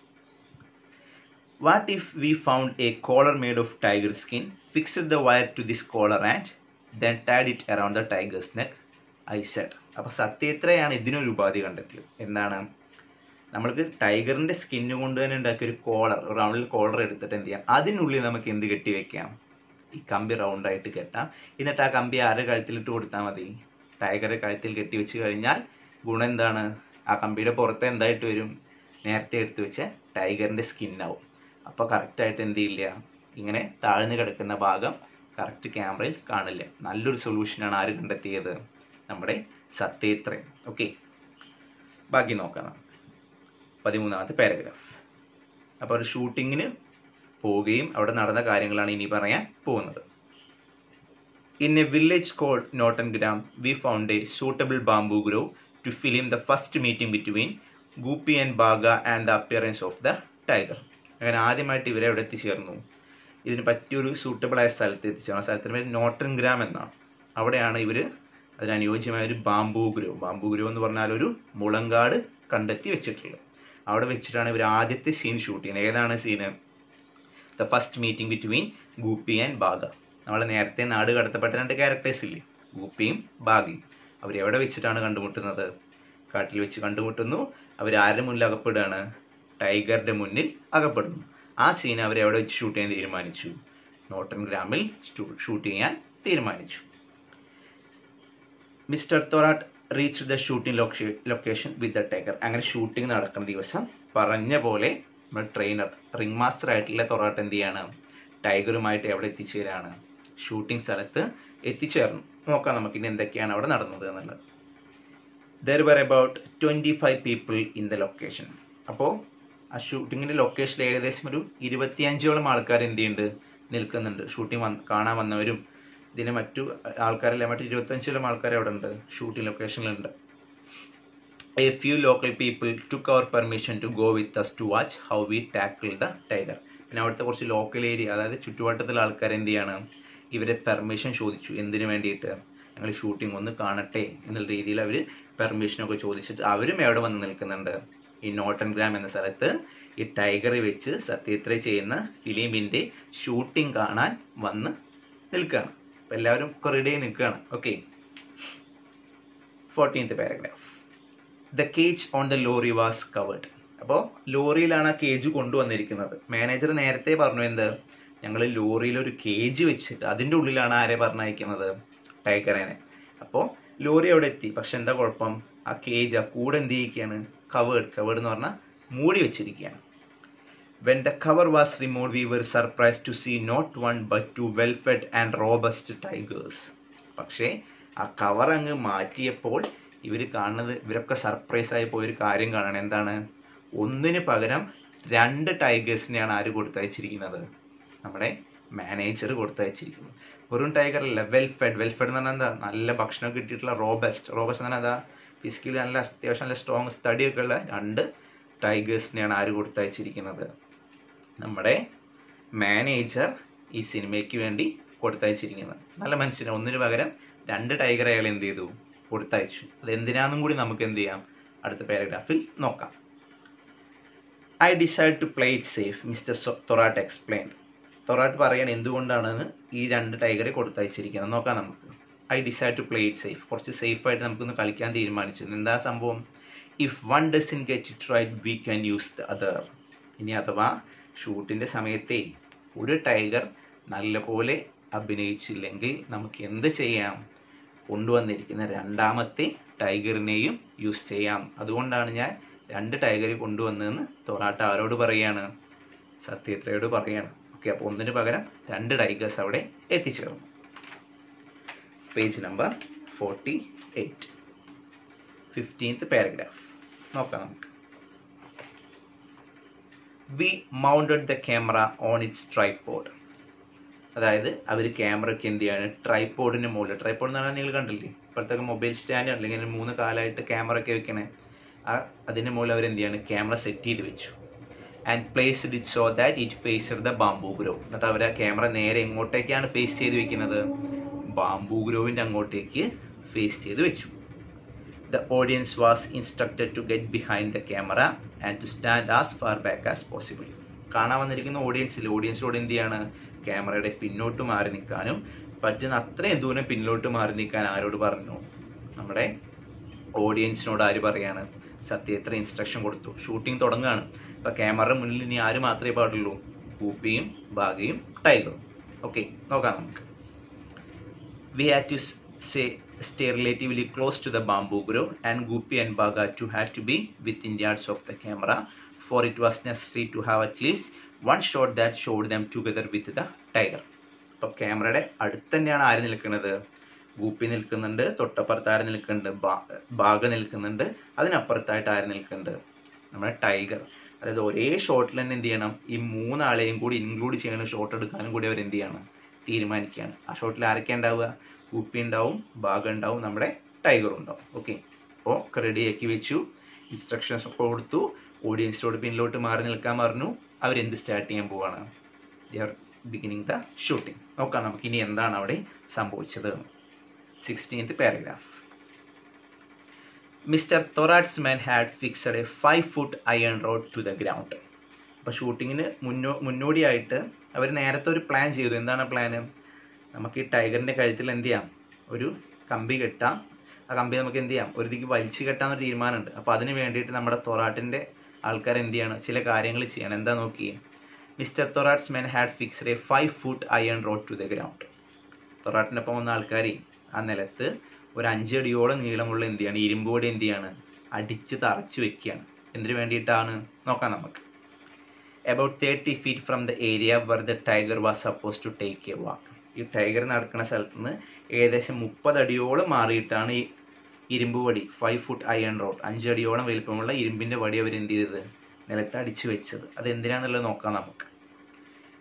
what if we found a collar made of tiger skin fixed the wire to this collar and then tied it around the tiger's neck I said അപ്പോൾ സത്യത്രയാണ് ഇതിനൊരു ഉപാധി കണ്ടെത്തിയത് എന്താണ് നമ്മൾക്ക് ടൈഗറിൻ്റെ സ്കിന്ന് കൊണ്ട് തന്നെ ഉണ്ടാക്കിയ ഒരു കോളർ റൗണ്ടിൽ കോളർ എടുത്തിട്ട് എന്ത് ചെയ്യാം അതിനുള്ളിൽ നമുക്ക് എന്ത് കെട്ടി വെക്കാം ഈ കമ്പി റൗണ്ടായിട്ട് കെട്ടാം എന്നിട്ട് ആ കമ്പി ആരുടെ കഴുത്തിലിട്ട് കൊടുത്താൽ മതി ടൈഗറെ കഴുത്തിൽ കെട്ടി വെച്ച് കഴിഞ്ഞാൽ ഗുണം എന്താണ് ആ കമ്പിയുടെ പുറത്ത് എന്തായിട്ട് വരും നേരത്തെ എടുത്തു വെച്ച ടൈഗറിൻ്റെ സ്കിന്നാവും അപ്പോൾ കറക്റ്റായിട്ട് എന്ത് ചെയ്യില്ല ഇങ്ങനെ താഴ്ന്നു കിടക്കുന്ന ഭാഗം കറക്റ്റ് ക്യാമറയിൽ കാണില്ല നല്ലൊരു സൊല്യൂഷനാണ് ആര് കണ്ടെത്തിയത് നമ്മുടെ സത്യത്രൻ ഓക്കെ ബാക്കി നോക്കാം നമുക്ക് പതിമൂന്നാമത്തെ പാരഗ്രാഫ് അപ്പോൾ ഒരു ഷൂട്ടിങ്ങിന് പോവുകയും അവിടെ നടന്ന കാര്യങ്ങളാണ് ഇനി പറയാൻ പോകുന്നത് in a village called Notun Gram we found a suitable bamboo grove to film the first meeting between Goopy and Bagha and the appearance of the tiger അങ്ങനെ ആദ്യമായിട്ട് ഇവരെ അവിടെ എത്തിച്ചേർന്നു ഇതിന് പറ്റിയൊരു സൂട്ടബിളായ സ്ഥലത്ത് എത്തിച്ചേർന്നു ആ സ്ഥലത്തിൻ്റെ പേര് നോട്ടൻ ഗ്രാം എന്നാണ് അവിടെയാണ് ഇവർ അതിനനുയോജ്യമായ ഒരു ബാംബു ഗ്രോ ബാംബു ഗ്രോ എന്ന് പറഞ്ഞാൽ ഒരു മുളങ്കാട് കണ്ടെത്തി വെച്ചിട്ടുള്ളത് അവിടെ വെച്ചിട്ടാണ് ഇവർ ആദ്യത്തെ സീൻ ഷൂട്ട് ചെയ്യുന്നത് ഏതാണ് സീന് the first meeting between Goopy and Bagha നമ്മൾ നേരത്തെ നാട് കടത്തപ്പെട്ട രണ്ട് ക്യാരക്ടേഴ്സ് ഇല്ലേ ഗൂപ്പിയും ബാഗയും അവർ എവിടെ വെച്ചിട്ടാണ് കണ്ടുമുട്ടുന്നത് കാട്ടിൽ വെച്ച് കണ്ടുമുട്ടുന്നു അവർ ആരുടെ മുന്നിൽ അകപ്പെടുകയാണ് ടൈഗറുടെ മുന്നിൽ അകപ്പെടുന്നു ആ സീൻ അവർ എവിടെ വെച്ച് ഷൂട്ട് ചെയ്യാൻ തീരുമാനിച്ചു നോട്ടൻ ഗ്രാമിൽ ഷൂട്ട് ചെയ്യാൻ തീരുമാനിച്ചു mister Thorat reach the shooting location with the tiger അങ്ങനെ ഷൂട്ടിംഗ് നടക്കുന്ന ദിവസം പറഞ്ഞ പോലെ നമ്മുടെ ട്രെയിനർ റിംഗ് മാസ്റ്റർ ആയിട്ടുള്ള തൊറാട്ട് എന്ത് ചെയ്യാണ് ടൈഗറുമായിട്ട് എവിടെ എത്തിച്ചേരാണ് ഷൂട്ടിംഗ് സ്ഥലത്ത് എത്തിച്ചേർന്നു നോക്കാം നമുക്ക് ഇനി എന്തൊക്കെയാണ് അവിടെ നടന്നത് എന്നുള്ളത് there were about twenty five people in the location അപ്പോൾ ആ ഷൂട്ടിങ്ങിൻ്റെ ലൊക്കേഷനിൽ ഏകദേശം ഒരു ഇരുപത്തിയഞ്ചോളം ആൾക്കാർ എന്ത് ചെയ്യുന്നുണ്ട് നിൽക്കുന്നുണ്ട് ഷൂട്ടിംഗ് വന്ന് കാണാൻ വന്നവരും ഇതിന് മറ്റു ആൾക്കാരല്ല മറ്റു ഇരുപത്തഞ്ചോളം ആൾക്കാർ അവിടെ ഉണ്ട് ഷൂട്ടിംഗ് ലൊക്കേഷനിലുണ്ട് a few local people took our permission to go with us to watch how we tackle the tiger പിന്നെ അവിടുത്തെ കുറച്ച് ലോക്കൽ ഏരിയ അതായത് ചുറ്റുവട്ടത്തിലെ ആൾക്കാർ എന്ത് ചെയ്യാണ് ഇവരെ പെർമിഷൻ ചോദിച്ചു എന്തിനു വേണ്ടിയിട്ട് ഞങ്ങൾ ഷൂട്ടിംഗ് ഒന്ന് കാണട്ടെ എന്നുള്ള രീതിയിൽ അവർ പെർമിഷനൊക്കെ ചോദിച്ചിട്ട് അവരും എവിടെ വന്ന് നിൽക്കുന്നുണ്ട് ഈ നോട്ടൺ ഗ്രാം എന്ന സ്ഥലത്ത് ഈ ടൈഗർ വെച്ച് സത്യത്ര ചെയ്യുന്ന ഫിലിമിൻ്റെ ഷൂട്ടിംഗ് കാണാൻ വന്ന് നിൽക്കുകയാണ് അപ്പം എല്ലാവരും റെഡി ആയി നിൽക്കുകയാണ് okay fourteenth paragraph the cage on the lorry was covered അപ്പോൾ ലോറിയിലാണ് ആ കേജ് കൊണ്ടുവന്നിരിക്കുന്നത് മാനേജർ നേരത്തെ പറഞ്ഞു എന്ത് ഞങ്ങൾ ലോറിയിൽ ഒരു കേജ് വെച്ചിട്ട് അതിൻ്റെ ഉള്ളിലാണ് ആരെ പറഞ്ഞയക്കുന്നത് ടൈഗറിനെ അപ്പോൾ ലോറി അവിടെ എത്തി പക്ഷെ എന്താ കുഴപ്പം ആ കേജ് ആ കൂടെ എന്ത് ചെയ്യിക്കുകയാണ് കവേർഡ് കവേർഡ് എന്ന് പറഞ്ഞാൽ മൂടി വെച്ചിരിക്കുകയാണ് when the cover was remove we were surprise to see not one but two well fed and robust tigers പക്ഷേ ആ കവർ അങ്ങ് മാറ്റിയപ്പോൾ ഇവർ കാണുന്നത് ഇവരൊക്കെ സർപ്രൈസ് ആയി പോയൊരു കാര്യം കാണണം എന്താണ് ഒന്നിന് പകരം രണ്ട് ടൈഗേഴ്സിനെയാണ് ആര് കൊടുത്തയച്ചിരിക്കുന്നത് നമ്മുടെ മാനേജർ കൊടുത്തയച്ചിരിക്കുന്നത് വെറും ടൈഗർ അല്ല വെൽ ഫെഡ് വെൽ ഫെഡ് എന്ന് പറഞ്ഞാൽ എന്താ നല്ല ഭക്ഷണം കിട്ടിയിട്ടുള്ള റോബസ്റ്റ് റോബസ്റ്റ് എന്ന് പറഞ്ഞാൽ എന്താ ഫിസിക്കലി നല്ല അത്യാവശ്യം നല്ല സ്ട്രോങ് സ്റ്റഡിയൊക്കെ ഉള്ള രണ്ട് ടൈഗേഴ്സിനെയാണ് ആര് കൊടുത്തയച്ചിരിക്കുന്നത് നമ്മുടെ മാനേജർ ഈ സിനിമയ്ക്ക് വേണ്ടി കൊടുത്തയച്ചിരിക്കുന്നത് നല്ല മനുഷ്യന് ഒന്നിനു പകരം രണ്ട് ടൈഗർ അയാൾ എന്ത് ചെയ്തു കൊടുത്തയച്ചു അത് എന്തിനാന്നും കൂടി നമുക്ക് എന്ത് ചെയ്യാം അടുത്ത പാരഗ്രാഫിൽ നോക്കാം I decided to play it safe mister Thorat explain Thorat പറയാൻ എന്തുകൊണ്ടാണെന്ന് ഈ രണ്ട് ടൈഗറെ കൊടുത്തയച്ചിരിക്കുന്നത് നോക്കാം നമുക്ക് I decided to play it safe കുറച്ച് സേഫായിട്ട് നമുക്കൊന്ന് കളിക്കാൻ തീരുമാനിച്ചു എന്താ സംഭവം if one doesn't get it right we can use the other ഇനി അഥവാ ഷൂട്ടിൻ്റെ സമയത്തേ ഒരു ടൈഗർ നല്ലപോലെ അഭിനയിച്ചില്ലെങ്കിൽ നമുക്ക് എന്ത് ചെയ്യാം കൊണ്ടുവന്നിരിക്കുന്ന രണ്ടാമത്തെ ടൈഗറിനെയും യൂസ് ചെയ്യാം അതുകൊണ്ടാണ് ഞാൻ രണ്ട് ടൈഗറെ കൊണ്ടുവന്നതെന്ന് തൊറാട്ട ആരോട് പറയാണ് സത്യത്രയോട് പറയാണ് ഓക്കെ അപ്പോൾ ഒന്നിന് പകരം രണ്ട് ടൈഗേഴ്സ് അവിടെ എത്തിച്ചേർന്നു page number forty eight fifteenth paragraph നോക്കാം നമുക്ക് we mounted the camera on its tripod അതായത് അവർ ക്യാമറയ്ക്ക് എന്ത് ചെയ്യാണ് ട്രൈപ്പോഡിന് മുകളിൽ ട്രൈപ്പോഡ് എന്ന് പറഞ്ഞാൽ നിങ്ങൾ കണ്ടില്ലേ ഇപ്പോഴത്തെ മൊബൈൽ സ്റ്റാൻഡ് അല്ലെങ്കിൽ മൂന്ന് കാലമായിട്ട് ക്യാമറ ഒക്കെ വെക്കണേ ആ അതിന് മുകളിൽ അവർ എന്ത് ചെയ്യാണ് ക്യാമറ സെറ്റ് ചെയ്ത് വെച്ചു and placed it so that it faced the bamboo grove എന്നിട്ട് അവർ ആ ക്യാമറ നേരെ എങ്ങോട്ടേക്കാണ് ഫേസ് ചെയ്ത് വെക്കുന്നത് ബാംബൂ ഗ്രോവിൻ്റെ അങ്ങോട്ടേക്ക് ഫേസ് ചെയ്ത് വെച്ചു the audience was instructed to get behind the camera and to stand as far back as possible കാണാൻ വന്നിരിക്കുന്ന ഓഡിയൻസിൽ ഓഡിയൻസിനോട് എന്ത് ചെയ്യാണ് ക്യാമറയുടെ പിന്നോട്ട് മാറി നിൽക്കാനും പറ്റുന്ന അത്രയും ദൂരം പിന്നിലോട്ട് മാറി നിൽക്കാൻ ആരോട് പറഞ്ഞു നമ്മുടെ ഓഡിയൻസിനോട് ആര് പറയാണ് സത്യത്ര ഇൻസ്ട്രക്ഷൻ കൊടുത്തു ഷൂട്ടിംഗ് തുടങ്ങുകയാണ് ഇപ്പം ക്യാമറയുടെ മുന്നിൽ ഇനി ആര് മാത്രമേ പാടുള്ളൂ കൂപ്പിയും ബാഗയും ടൈഗറും ഓക്കെ നോക്കാം നമുക്ക് we had to say stay relatively close to the bamboo grove and Guppy and Baga too had to be within yards of the camera for it was necessary to have at least one shot that showed them together with the tiger. അപ്പോൾ ക്യാമറയുടെ അടുത്ത് തന്നെയാണ് ആര് നിൽക്കുന്നത് ഗൂപ്പി നിൽക്കുന്നുണ്ട് തൊട്ടപ്പുറത്ത് ആര് നിൽക്കുന്നുണ്ട് ബാഗ നിൽക്കുന്നുണ്ട് അതിനപ്പുറത്തായിട്ട് ആര് നിൽക്കുന്നുണ്ട് നമ്മുടെ ടൈഗർ അതായത് ഒരേ ഷോട്ടിൽ തന്നെ എന്ത് ചെയ്യണം ഈ മൂന്നാളെയും കൂടി ഇൻക്ലൂഡ് ചെയ്യണം ഷോട്ട് എടുക്കാനും കൂടി അവർ എന്ത് ചെയ്യണം തീരുമാനിക്കുകയാണ് ആ ഷോട്ടിൽ ആരൊക്കെ ഉണ്ടാവുക കുപ്പി ഉണ്ടാവും ഭാഗം ഉണ്ടാവും നമ്മുടെ ടൈഗറും ഉണ്ടാവും ഓക്കെ അപ്പോൾ റെഡിയാക്കി വെച്ചു ഇൻസ്ട്രക്ഷൻസ് ഒക്കെ കൊടുത്തു ഓഡിയൻസിനോട് പിന്നിലോട്ട് മാറി നിൽക്കാൻ പറഞ്ഞു അവരെന്ത് സ്റ്റാർട്ട് ചെയ്യാൻ പോവാണ് they are beginning the shooting നോക്കാം നമുക്ക് ഇനി എന്താണ് അവിടെ സംഭവിച്ചത് sixteenth paragraph mister Thorat's man had fixed a five foot iron rod to the ground അപ്പോൾ ഷൂട്ടിങ്ങിന് മുന്നോ മുന്നോടിയായിട്ട് അവർ നേരത്തെ ഒരു പ്ലാൻ ചെയ്തു എന്താണ് പ്ലാന് നമുക്ക് ഈ ടൈഗറിൻ്റെ കഴുത്തിൽ എന്ത് ചെയ്യാം ഒരു കമ്പി കെട്ടാം ആ കമ്പി നമുക്ക് എന്ത് ചെയ്യാം ഒരു ദിക്ക് വലിച്ചു കെട്ടാന്നൊരു തീരുമാനമുണ്ട് അപ്പോൾ അതിന് വേണ്ടിയിട്ട് നമ്മുടെ തൊറാട്ടിൻ്റെ ആൾക്കാർ എന്ത് ചെയ്യണം ചില കാര്യങ്ങൾ ചെയ്യണം എന്താ നോക്കി mister Thorat's men had fixed a five foot iron rod to the ground തൊറാട്ടിൻ്റെ ഒപ്പം വന്ന ആൾക്കാർ ആ നിലത്ത് ഒരു അഞ്ചടിയോളം നീളമുള്ള എന്ത് ചെയ്യാണ് ഇരുമ്പ് പൊടി എന്ത് ചെയ്യാണ് അടിച്ച് തറച്ച് വെക്കുകയാണ് എന്തിനു വേണ്ടിയിട്ടാണ് നോക്കാം നമുക്ക് about thirty feet from the area where the tiger was suppose to take a walk ഈ ടൈഗർ നടക്കുന്ന സ്ഥലത്ത് നിന്ന് ഏകദേശം മുപ്പത് അടിയോളം മാറിയിട്ടാണ് ഈ ഇരുമ്പ് വടി ഫൈവ് ഫുട്ട് അയൺ റോഡ് അഞ്ചടിയോളം വലിപ്പമുള്ള ഇരുമ്പിൻ്റെ വടി അവർ എന്ത് ചെയ്തത് നിലത്ത് അടിച്ചു വെച്ചത് അത് എന്തിനാന്നുള്ളത് നോക്കാം നമുക്ക്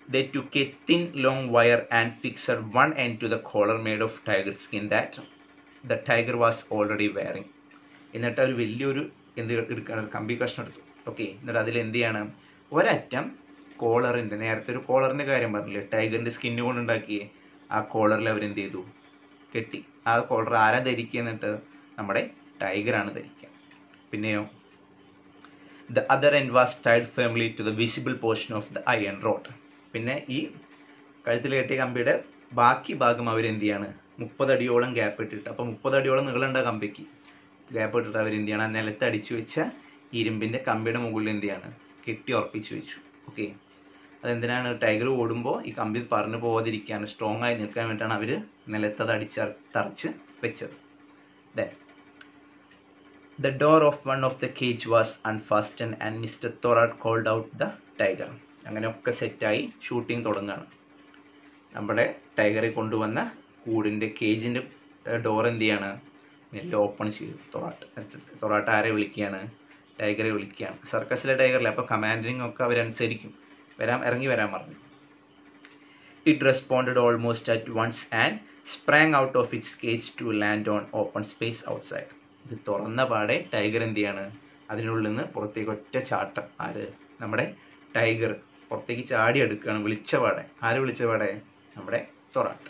they took a thin long wire and fixed one end to the collar made of tiger skin that the tiger was already wearing എന്നിട്ട് അവർ വലിയൊരു എന്ത് എടുക്കണം കമ്പി കഷ്ണം എടുത്തു ഓക്കെ എന്നിട്ട് അതിൽ എന്ത് ചെയ്യണം ഒരറ്റം കോളറിൻ്റെ നേരത്തെ ഒരു കോളറിൻ്റെ കാര്യം പറഞ്ഞില്ലേ ടൈഗറിൻ്റെ സ്കിന്ന് കൊണ്ട് ഉണ്ടാക്കിയേ ആ കോളറിൽ അവരെന്ത് ചെയ്തു കെട്ടി ആ കോളർ ആരാ ധരിക്കുക എന്നിട്ട് നമ്മുടെ ടൈഗറാണ് ധരിക്കുക പിന്നെയോ the other end was tied firmly to the visible portion of the iron rod പിന്നെ ഈ കഴുത്തിൽ കെട്ടിയ കമ്പിയുടെ ബാക്കി ഭാഗം അവരെന്ത് ചെയ്യാണ് മുപ്പതടിയോളം ഗ്യാപ്പ് ഇട്ടിട്ട് അപ്പോൾ മുപ്പതടിയോളം നീളണ്ട കമ്പിക്ക് ഗ്യാപ്പ് ഇട്ടിട്ട് അവരെന്ത് ചെയ്യണം ആ നിലത്ത് അടിച്ചു വെച്ച ഇരുമ്പിൻ്റെ കമ്പിയുടെ മുകളിൽ എന്ത് ചെയ്യാണ് കെട്ടി ഉറപ്പിച്ച് വെച്ചു ഓക്കെ അതെന്തിനാണ് ടൈഗർ ഓടുമ്പോൾ ഈ കമ്പി പറഞ്ഞു പോകാതിരിക്കാൻ സ്ട്രോങ് ആയി നിൽക്കാൻ വേണ്ടിയിട്ടാണ് അവർ നിലത്തത് അടിച്ച് തറച്ച് വെച്ചത് then the door of one of the cage was unfasten and mister Thorat called out the tiger അങ്ങനെയൊക്കെ സെറ്റായി ഷൂട്ടിംഗ് തുടങ്ങുകയാണ് നമ്മുടെ ടൈഗറെ കൊണ്ടുവന്ന കൂടിൻ്റെ കേജിൻ്റെ ഡോർ എന്ത് ചെയ്യാണ് മെല്ലെ ഓപ്പൺ ചെയ്തു തൊറാട്ട് തൊറാട്ട് ആരെ വിളിക്കുകയാണ് ടൈഗറെ വിളിക്കുകയാണ് സർക്കസിലെ ടൈഗറിലെ അപ്പോൾ കമാൻഡിങ് ഒക്കെ അവരനുസരിക്കും വരാൻ ഇറങ്ങി വരാൻ പറഞ്ഞു it responded almost at once and sprang out of its cage to land on open space outside ഇത് തുറന്ന പാടെ ടൈഗർ എന്ത് ചെയ്യാണ് അതിനുള്ളിൽ നിന്ന് പുറത്തേക്ക് ഒറ്റ ചാട്ടം ആര് നമ്മുടെ ടൈഗർ പുറത്തേക്ക് ചാടി എടുക്കുകയാണ് വിളിച്ച പാടെ ആര് വിളിച്ച പാടെ നമ്മുടെ Thorat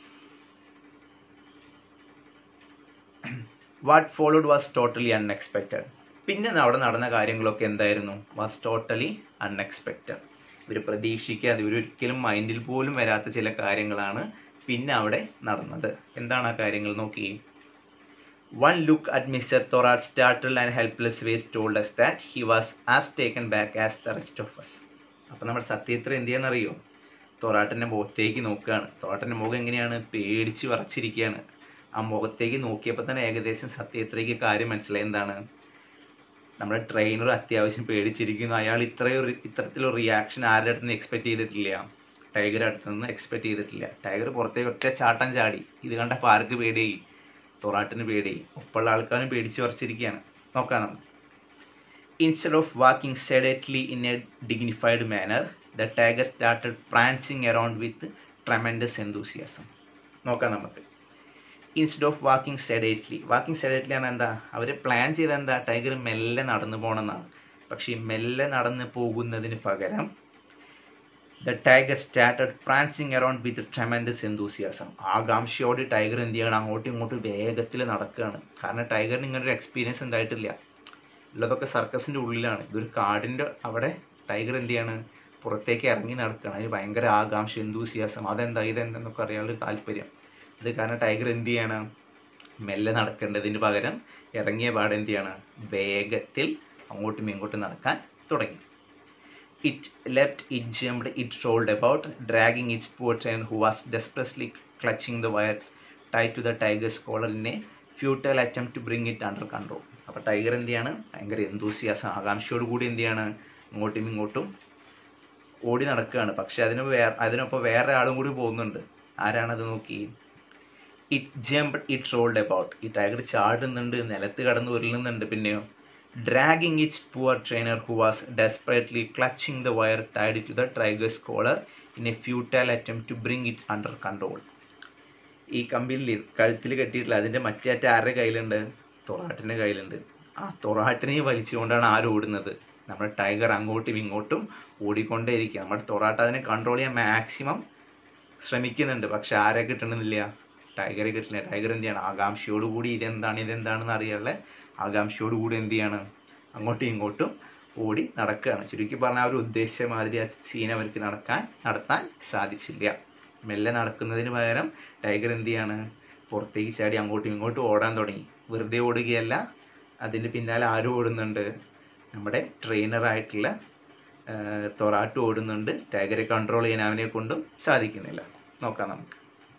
what followed was totally unexpected പിന്നെ അവിടെ നടന്ന കാര്യങ്ങളൊക്കെ എന്തായിരുന്നു വാസ് ടോട്ടലി അൺഎക്സ്പെക്റ്റഡ് ഇവർ പ്രതീക്ഷിക്കാതെ ഇവരൊരിക്കലും മൈൻഡിൽ പോലും വരാത്ത ചില കാര്യങ്ങളാണ് പിന്നെ അവിടെ നടന്നത് എന്താണ് ആ കാര്യങ്ങൾ നോക്കി one look at mister Thorat startled and helpless face told us that he was as taken back as the rest of us അപ്പം നമ്മുടെ സത്യത്തിൽ എന്ത് ചെയ്യാന്നറിയോ തൊറാട്ടിൻ്റെ മുഖത്തേക്ക് നോക്കുകയാണ് തൊറാട്ടിൻ്റെ മുഖം എങ്ങനെയാണ് പേടിച്ച് വറച്ചിരിക്കുകയാണ് ആ മുഖത്തേക്ക് നോക്കിയപ്പോൾ തന്നെ ഏകദേശം സത്യത്തിലേക്ക് കാര്യം മനസ്സിലായി എന്താണ് നമ്മുടെ ട്രെയിനർ അത്യാവശ്യം പേടിച്ചിരിക്കുന്നു അയാൾ ഇത്രയും ഇത്തരത്തിലൊരു റിയാക്ഷൻ ആരുടെ അടുത്ത് നിന്ന് എക്സ്പെക്ട് ചെയ്തിട്ടില്ല ടൈഗർ അടുത്ത് നിന്ന് എക്സ്പെക്ട് ചെയ്തിട്ടില്ല ടൈഗർ പുറത്തേക്ക് ഒറ്റ ചാട്ടം ചാടി ഇത് കണ്ടപ്പോൾ ആർക്ക് പേടിയായി തൊറാട്ടിന് പേടിയായി ഒപ്പമുള്ള ആൾക്കാരും പേടിച്ച് വരച്ചിരിക്കുകയാണ് നോക്കാം നമുക്ക് instead of walking sedately in a dignified manner the tiger started prancing around with tremendous enthusiasm നോക്കാം നമുക്ക് instead of walking sedately walking sedately ആണ് എന്താ അവർ പ്ലാൻ ചെയ്ത എന്താ ടൈഗർ മെല്ലെ നടന്നു പോകണമെന്നാണ് പക്ഷേ ഈ മെല്ലെ നടന്ന് പോകുന്നതിന് പകരം the tiger started prancing around with tremendous enthusiasm ആകാംക്ഷയോട് ടൈഗർ എന്ത് ചെയ്യണം അങ്ങോട്ടും ഇങ്ങോട്ടും വേഗത്തിൽ നടക്കുകയാണ് കാരണം ടൈഗറിന് ഇങ്ങനെ ഒരു എക്സ്പീരിയൻസ് ഉണ്ടായിട്ടില്ല ഉള്ളതൊക്കെ സർക്കസിൻ്റെ ഉള്ളിലാണ് ഇതൊരു കാടിൻ്റെ അവിടെ ടൈഗർ എന്ത് ചെയ്യാണ് പുറത്തേക്ക് ഇറങ്ങി നടക്കുകയാണ് അതിന് ഭയങ്കര ആകാംക്ഷ എന്തൂസിയാസം അതെന്താ ഇതെന്തെന്നൊക്കെ അറിയാനുള്ള താല്പര്യം അത് കാരണം ടൈഗർ എന്ത് ചെയ്യണം മെല്ലെ നടക്കേണ്ടതിന് പകരം ഇറങ്ങിയ പാടെ എന്ത് ചെയ്യണം വേഗത്തിൽ അങ്ങോട്ടും ഇങ്ങോട്ടും നടക്കാൻ തുടങ്ങി it leapt it jumped it rolled about dragging its poor trainer who was desperately clutching the wire tied to the tiger's collar in a futile attempt to bring it under control അപ്പോൾ ടൈഗർ എന്ത് ചെയ്യാണ് ഭയങ്കര എന്തൂസിയാസം ആകാംക്ഷയോട് കൂടി എന്ത് ചെയ്യാണ് അങ്ങോട്ടും ഇങ്ങോട്ടും ഓടി നടക്കുകയാണ് പക്ഷെ അതിന് വേറെ അതിനൊപ്പം വേറെ ആളും കൂടി പോകുന്നുണ്ട് ആരാണത് നോക്കി it jumped it rolled about ഈ ടൈഗർ ചാടുന്നുണ്ട് നിലത്ത് കടന്ന് ഉരുളുന്നുണ്ട് പിന്നെയോ dragging its poor trainer who was desperately clutching the wire tied to the tiger's collar in a futile attempt to bring its under control ഈ കമ്പിയിൽ കഴുത്തിൽ കെട്ടിയിട്ടില്ല അതിൻ്റെ മറ്റേ അറ്റ ആരുടെ കയ്യിലുണ്ട് തൊറാട്ടിൻ്റെ കയ്യിലുണ്ട് ആ തൊറാട്ടിനെ വലിച്ചുകൊണ്ടാണ് ആര് ഓടുന്നത് നമ്മുടെ ടൈഗർ അങ്ങോട്ടും ഇങ്ങോട്ടും ഓടിക്കൊണ്ടേയിരിക്കുക നമ്മുടെ തൊറാട്ട് അതിനെ കൺട്രോൾ ചെയ്യാൻ മാക്സിമം ശ്രമിക്കുന്നുണ്ട് പക്ഷെ ആരെ കിട്ടണമെന്നില്ല ടൈഗറെ കിട്ടില്ല ടൈഗർ എന്ത് ചെയ്യണം ആകാംക്ഷയോടുകൂടി ഇതെന്താണ് ഇതെന്താണെന്ന് അറിയാനുള്ള ആകാംക്ഷയോടുകൂടി എന്ത് ചെയ്യാണ് അങ്ങോട്ടും ഇങ്ങോട്ടും ഓടി നടക്കുകയാണ് ചുരുക്കി പറഞ്ഞാൽ അവർ ഉദ്ദേശിച്ച മാതിരി ആ സീൻ അവർക്ക് നടക്കാൻ നടത്താൻ സാധിച്ചില്ല മെല്ലെ നടക്കുന്നതിന് പകരം ടൈഗർ എന്ത് ചെയ്യാണ് പുറത്തേക്ക് ചാടി അങ്ങോട്ടും ഇങ്ങോട്ടും ഓടാൻ തുടങ്ങി വെറുതെ ഓടുകയല്ല അതിൻ്റെ പിന്നാലെ ആരും ഓടുന്നുണ്ട് നമ്മുടെ ട്രെയിനറായിട്ടുള്ള തൊറാട്ട് ഓടുന്നുണ്ട് ടൈഗറെ കൺട്രോൾ ചെയ്യാൻ അവനെ കൊണ്ടും സാധിക്കുന്നില്ല നോക്കാം നമുക്ക്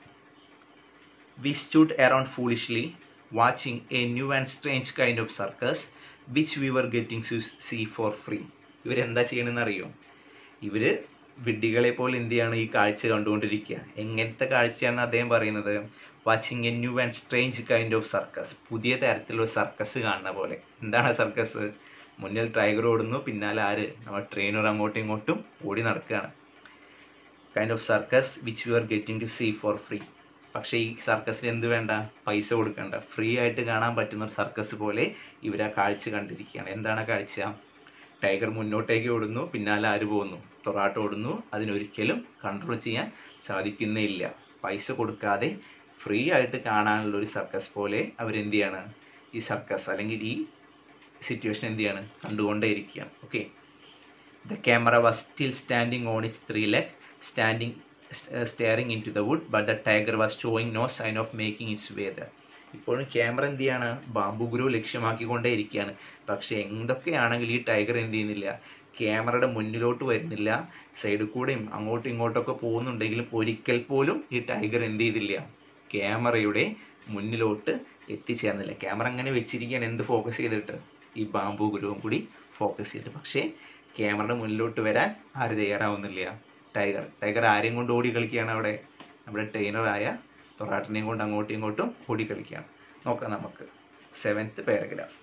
we stood around foolishly watching a new and strange kind of circus which we were getting to see for free ഇവരെന്താ ചെയ്യണമെന്ന് അറിയോ ഇവർ വിഡ്ഢികളെ പോലെ എന്ത് ചെയ്യാണ് ഈ കാഴ്ച കണ്ടുകൊണ്ടിരിക്കുക എങ്ങനത്തെ കാഴ്ചയാണ് അദ്ദേഹം പറയുന്നത് watching a new and strange kind of circus പുതിയ തരത്തിലുള്ള സർക്കസ് കാണുന്ന പോലെ എന്താണ് സർക്കസ് മുന്നിൽ ടൈഗർ ഓടുന്നു പിന്നാലെ ആര് നമ്മുടെ ട്രെയിനർ അങ്ങോട്ടും ഇങ്ങോട്ടും ഓടി നടക്കുകയാണ് kind of circus which we are getting to see for free പക്ഷേ ഈ സർക്കസിന് എന്ത് വേണ്ട പൈസ കൊടുക്കണ്ട ഫ്രീ ആയിട്ട് കാണാൻ പറ്റുന്ന ഒരു സർക്കസ് പോലെ ഇവർ ആ കാഴ്ച കണ്ടിരിക്കുകയാണ് എന്താണ് ആ കാഴ്ച ടൈഗർ മുന്നോട്ടേക്ക് ഓടുന്നു പിന്നാലെ ആര് പോകുന്നു തൊറാട്ട് ഓടുന്നു അതിനൊരിക്കലും കൺട്രോൾ ചെയ്യാൻ സാധിക്കുന്നേയില്ല പൈസ കൊടുക്കാതെ ഫ്രീ ആയിട്ട് കാണാനുള്ള ഒരു സർക്കസ് പോലെ അവരെന്ത് ചെയ്യാണ് ഈ സർക്കസ് അല്ലെങ്കിൽ ഈ സിറ്റുവേഷൻ എന്ത് ചെയ്യാണ് കണ്ടുകൊണ്ടേയിരിക്കുകയാണ് okay the camera was still standing on its three leg standing staring into the wood but the tiger was showing no sign of making its way the ഇപ്പോഴും ക്യാമറ എന്ത് ചെയ്യാണ് ബാമ്പു ഗുരു ലക്ഷ്യമാക്കിക്കൊണ്ടേ ഇരിക്കുകയാണ് പക്ഷേ എന്തൊക്കെയാണെങ്കിൽ ഈ ടൈഗർ എന്ത് ചെയ്യുന്നില്ല ക്യാമറയുടെ മുന്നിലോട്ട് വരുന്നില്ല സൈഡിൽ കൂടെയും അങ്ങോട്ടും ഇങ്ങോട്ടൊക്കെ പോകുന്നുണ്ടെങ്കിലും ഒരിക്കൽ പോലും ഈ ടൈഗർ എന്ത് ചെയ്തില്ല ക്യാമറയുടെ മുന്നിലോട്ട് എത്തിച്ചേർന്നില്ല ക്യാമറ അങ്ങനെ വെച്ചിരിക്കുകയാണ് എന്ത് ഫോക്കസ് ചെയ്തിട്ട് ഈ ബാമ്പു ഗുരുവും കൂടി ഫോക്കസ് ചെയ്തിട്ട് പക്ഷേ ക്യാമറയുടെ മുന്നിലോട്ട് വരാൻ ആര് തയ്യാറാവുന്നില്ല ടൈഗർ ടൈഗർ ആരെയും കൊണ്ട് ഓടി കളിക്കുകയാണ് അവിടെ നമ്മുടെ ട്രെയിനറായ തൊറാട്ടിനെയും കൊണ്ട് അങ്ങോട്ടും ഇങ്ങോട്ടും ഓടി കളിക്കുകയാണ് നോക്കാം നമുക്ക് seventh paragraph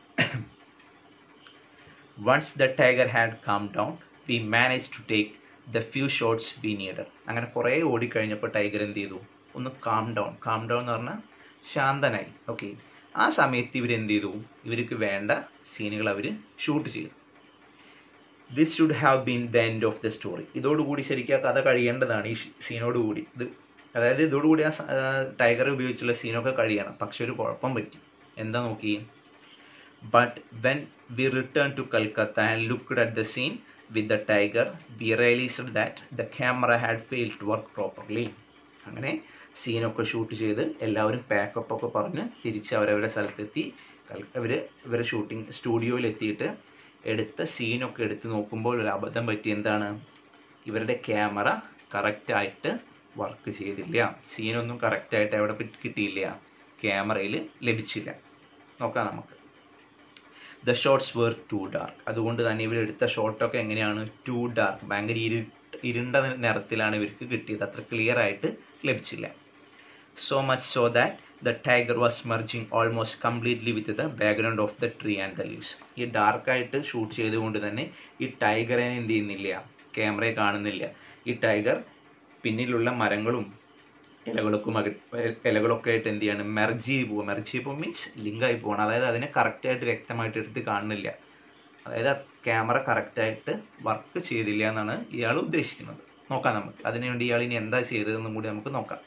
once the tiger had calm down we manage to take the few shots we needed അങ്ങനെ കുറേ ഓടിക്കഴിഞ്ഞപ്പോൾ ടൈഗർ എന്ത് ചെയ്തു ഒന്ന് കാം ഡൗൺ കാം ഡൗൺ എന്ന് പറഞ്ഞാൽ ശാന്തനായി ഓക്കെ ആ സമയത്ത് ഇവരെന്ത് ചെയ്തു ഇവർക്ക് വേണ്ട സീനുകൾ അവർ ഷൂട്ട് ചെയ്തു this should have been the end of the story ഇതോടുകൂടി ശരിക്കും ആ കഥ കഴിയേണ്ടതാണ് ഈ സീനോടുകൂടി ഇത് അതായത് ഇതോടുകൂടി ആ ടൈഗർ ഉപയോഗിച്ചുള്ള സീനൊക്കെ കഴിയണം പക്ഷെ ഒരു കുഴപ്പം പറ്റി എന്താ നോക്കി but when we return to Calcutta and looked at the scene with the tiger we realised that the camera had fail to work properly അങ്ങനെ സീനൊക്കെ ഷൂട്ട് ചെയ്ത് എല്ലാവരും പാക്കപ്പ് ഒക്കെ പറഞ്ഞ് തിരിച്ച് അവരവരുടെ സ്ഥലത്തെത്തി അവർ ഇവരെ ഷൂട്ടിംഗ് സ്റ്റുഡിയോയിൽ എത്തിയിട്ട് എടുത്ത സീനൊക്കെ എടുത്ത് നോക്കുമ്പോൾ ഒരു അബദ്ധം പറ്റി എന്താണ് ഇവരുടെ ക്യാമറ കറക്റ്റായിട്ട് വർക്ക് ചെയ്തില്ല സീനൊന്നും കറക്റ്റായിട്ട് എവിടെ കിട്ടിയില്ല ക്യാമറയിൽ ലഭിച്ചില്ല നോക്കാം നമുക്ക് the shots were too dark അതുകൊണ്ട് തന്നെ ഇവരെടുത്ത ഷോട്ടൊക്കെ എങ്ങനെയാണ് ടു ഡാർക്ക് ഭയങ്കര ഇരു ഇരുണ്ട നിറത്തിലാണ് ഇവർക്ക് കിട്ടിയത് അത്ര ക്ലിയർ ആയിട്ട് ലഭിച്ചില്ല so much so that the tiger was merging almost completely with the background of the tree and the leaves ഈ ഡാർക്കായിട്ട് ഷൂട്ട് ചെയ്തുകൊണ്ട് തന്നെ ഈ ടൈഗറെ എന്ത് ചെയ്യുന്നില്ല ക്യാമറയെ കാണുന്നില്ല ഈ ടൈഗർ പിന്നിലുള്ള മരങ്ങളും ഇലകളൊക്കെ മക ഇലകളൊക്കെ ആയിട്ട് എന്ത് ചെയ്യാണ് മെർജ് ചെയ്ത് പോവുക മെർജ് ചെയ്ത് പോകുമ്പോൾ മീൻസ് ലിങ്കായി പോകണം അതായത് അതിനെ കറക്റ്റായിട്ട് വ്യക്തമായിട്ട് എടുത്ത് കാണുന്നില്ല അതായത് ആ ക്യാമറ കറക്റ്റായിട്ട് വർക്ക് ചെയ്തില്ല എന്നാണ് ഇയാൾ ഉദ്ദേശിക്കുന്നത് നോക്കാം നമുക്ക് അതിനുവേണ്ടി ഇയാൾ ഇനി എന്താ ചെയ്തതെന്നും കൂടി നമുക്ക് നോക്കാം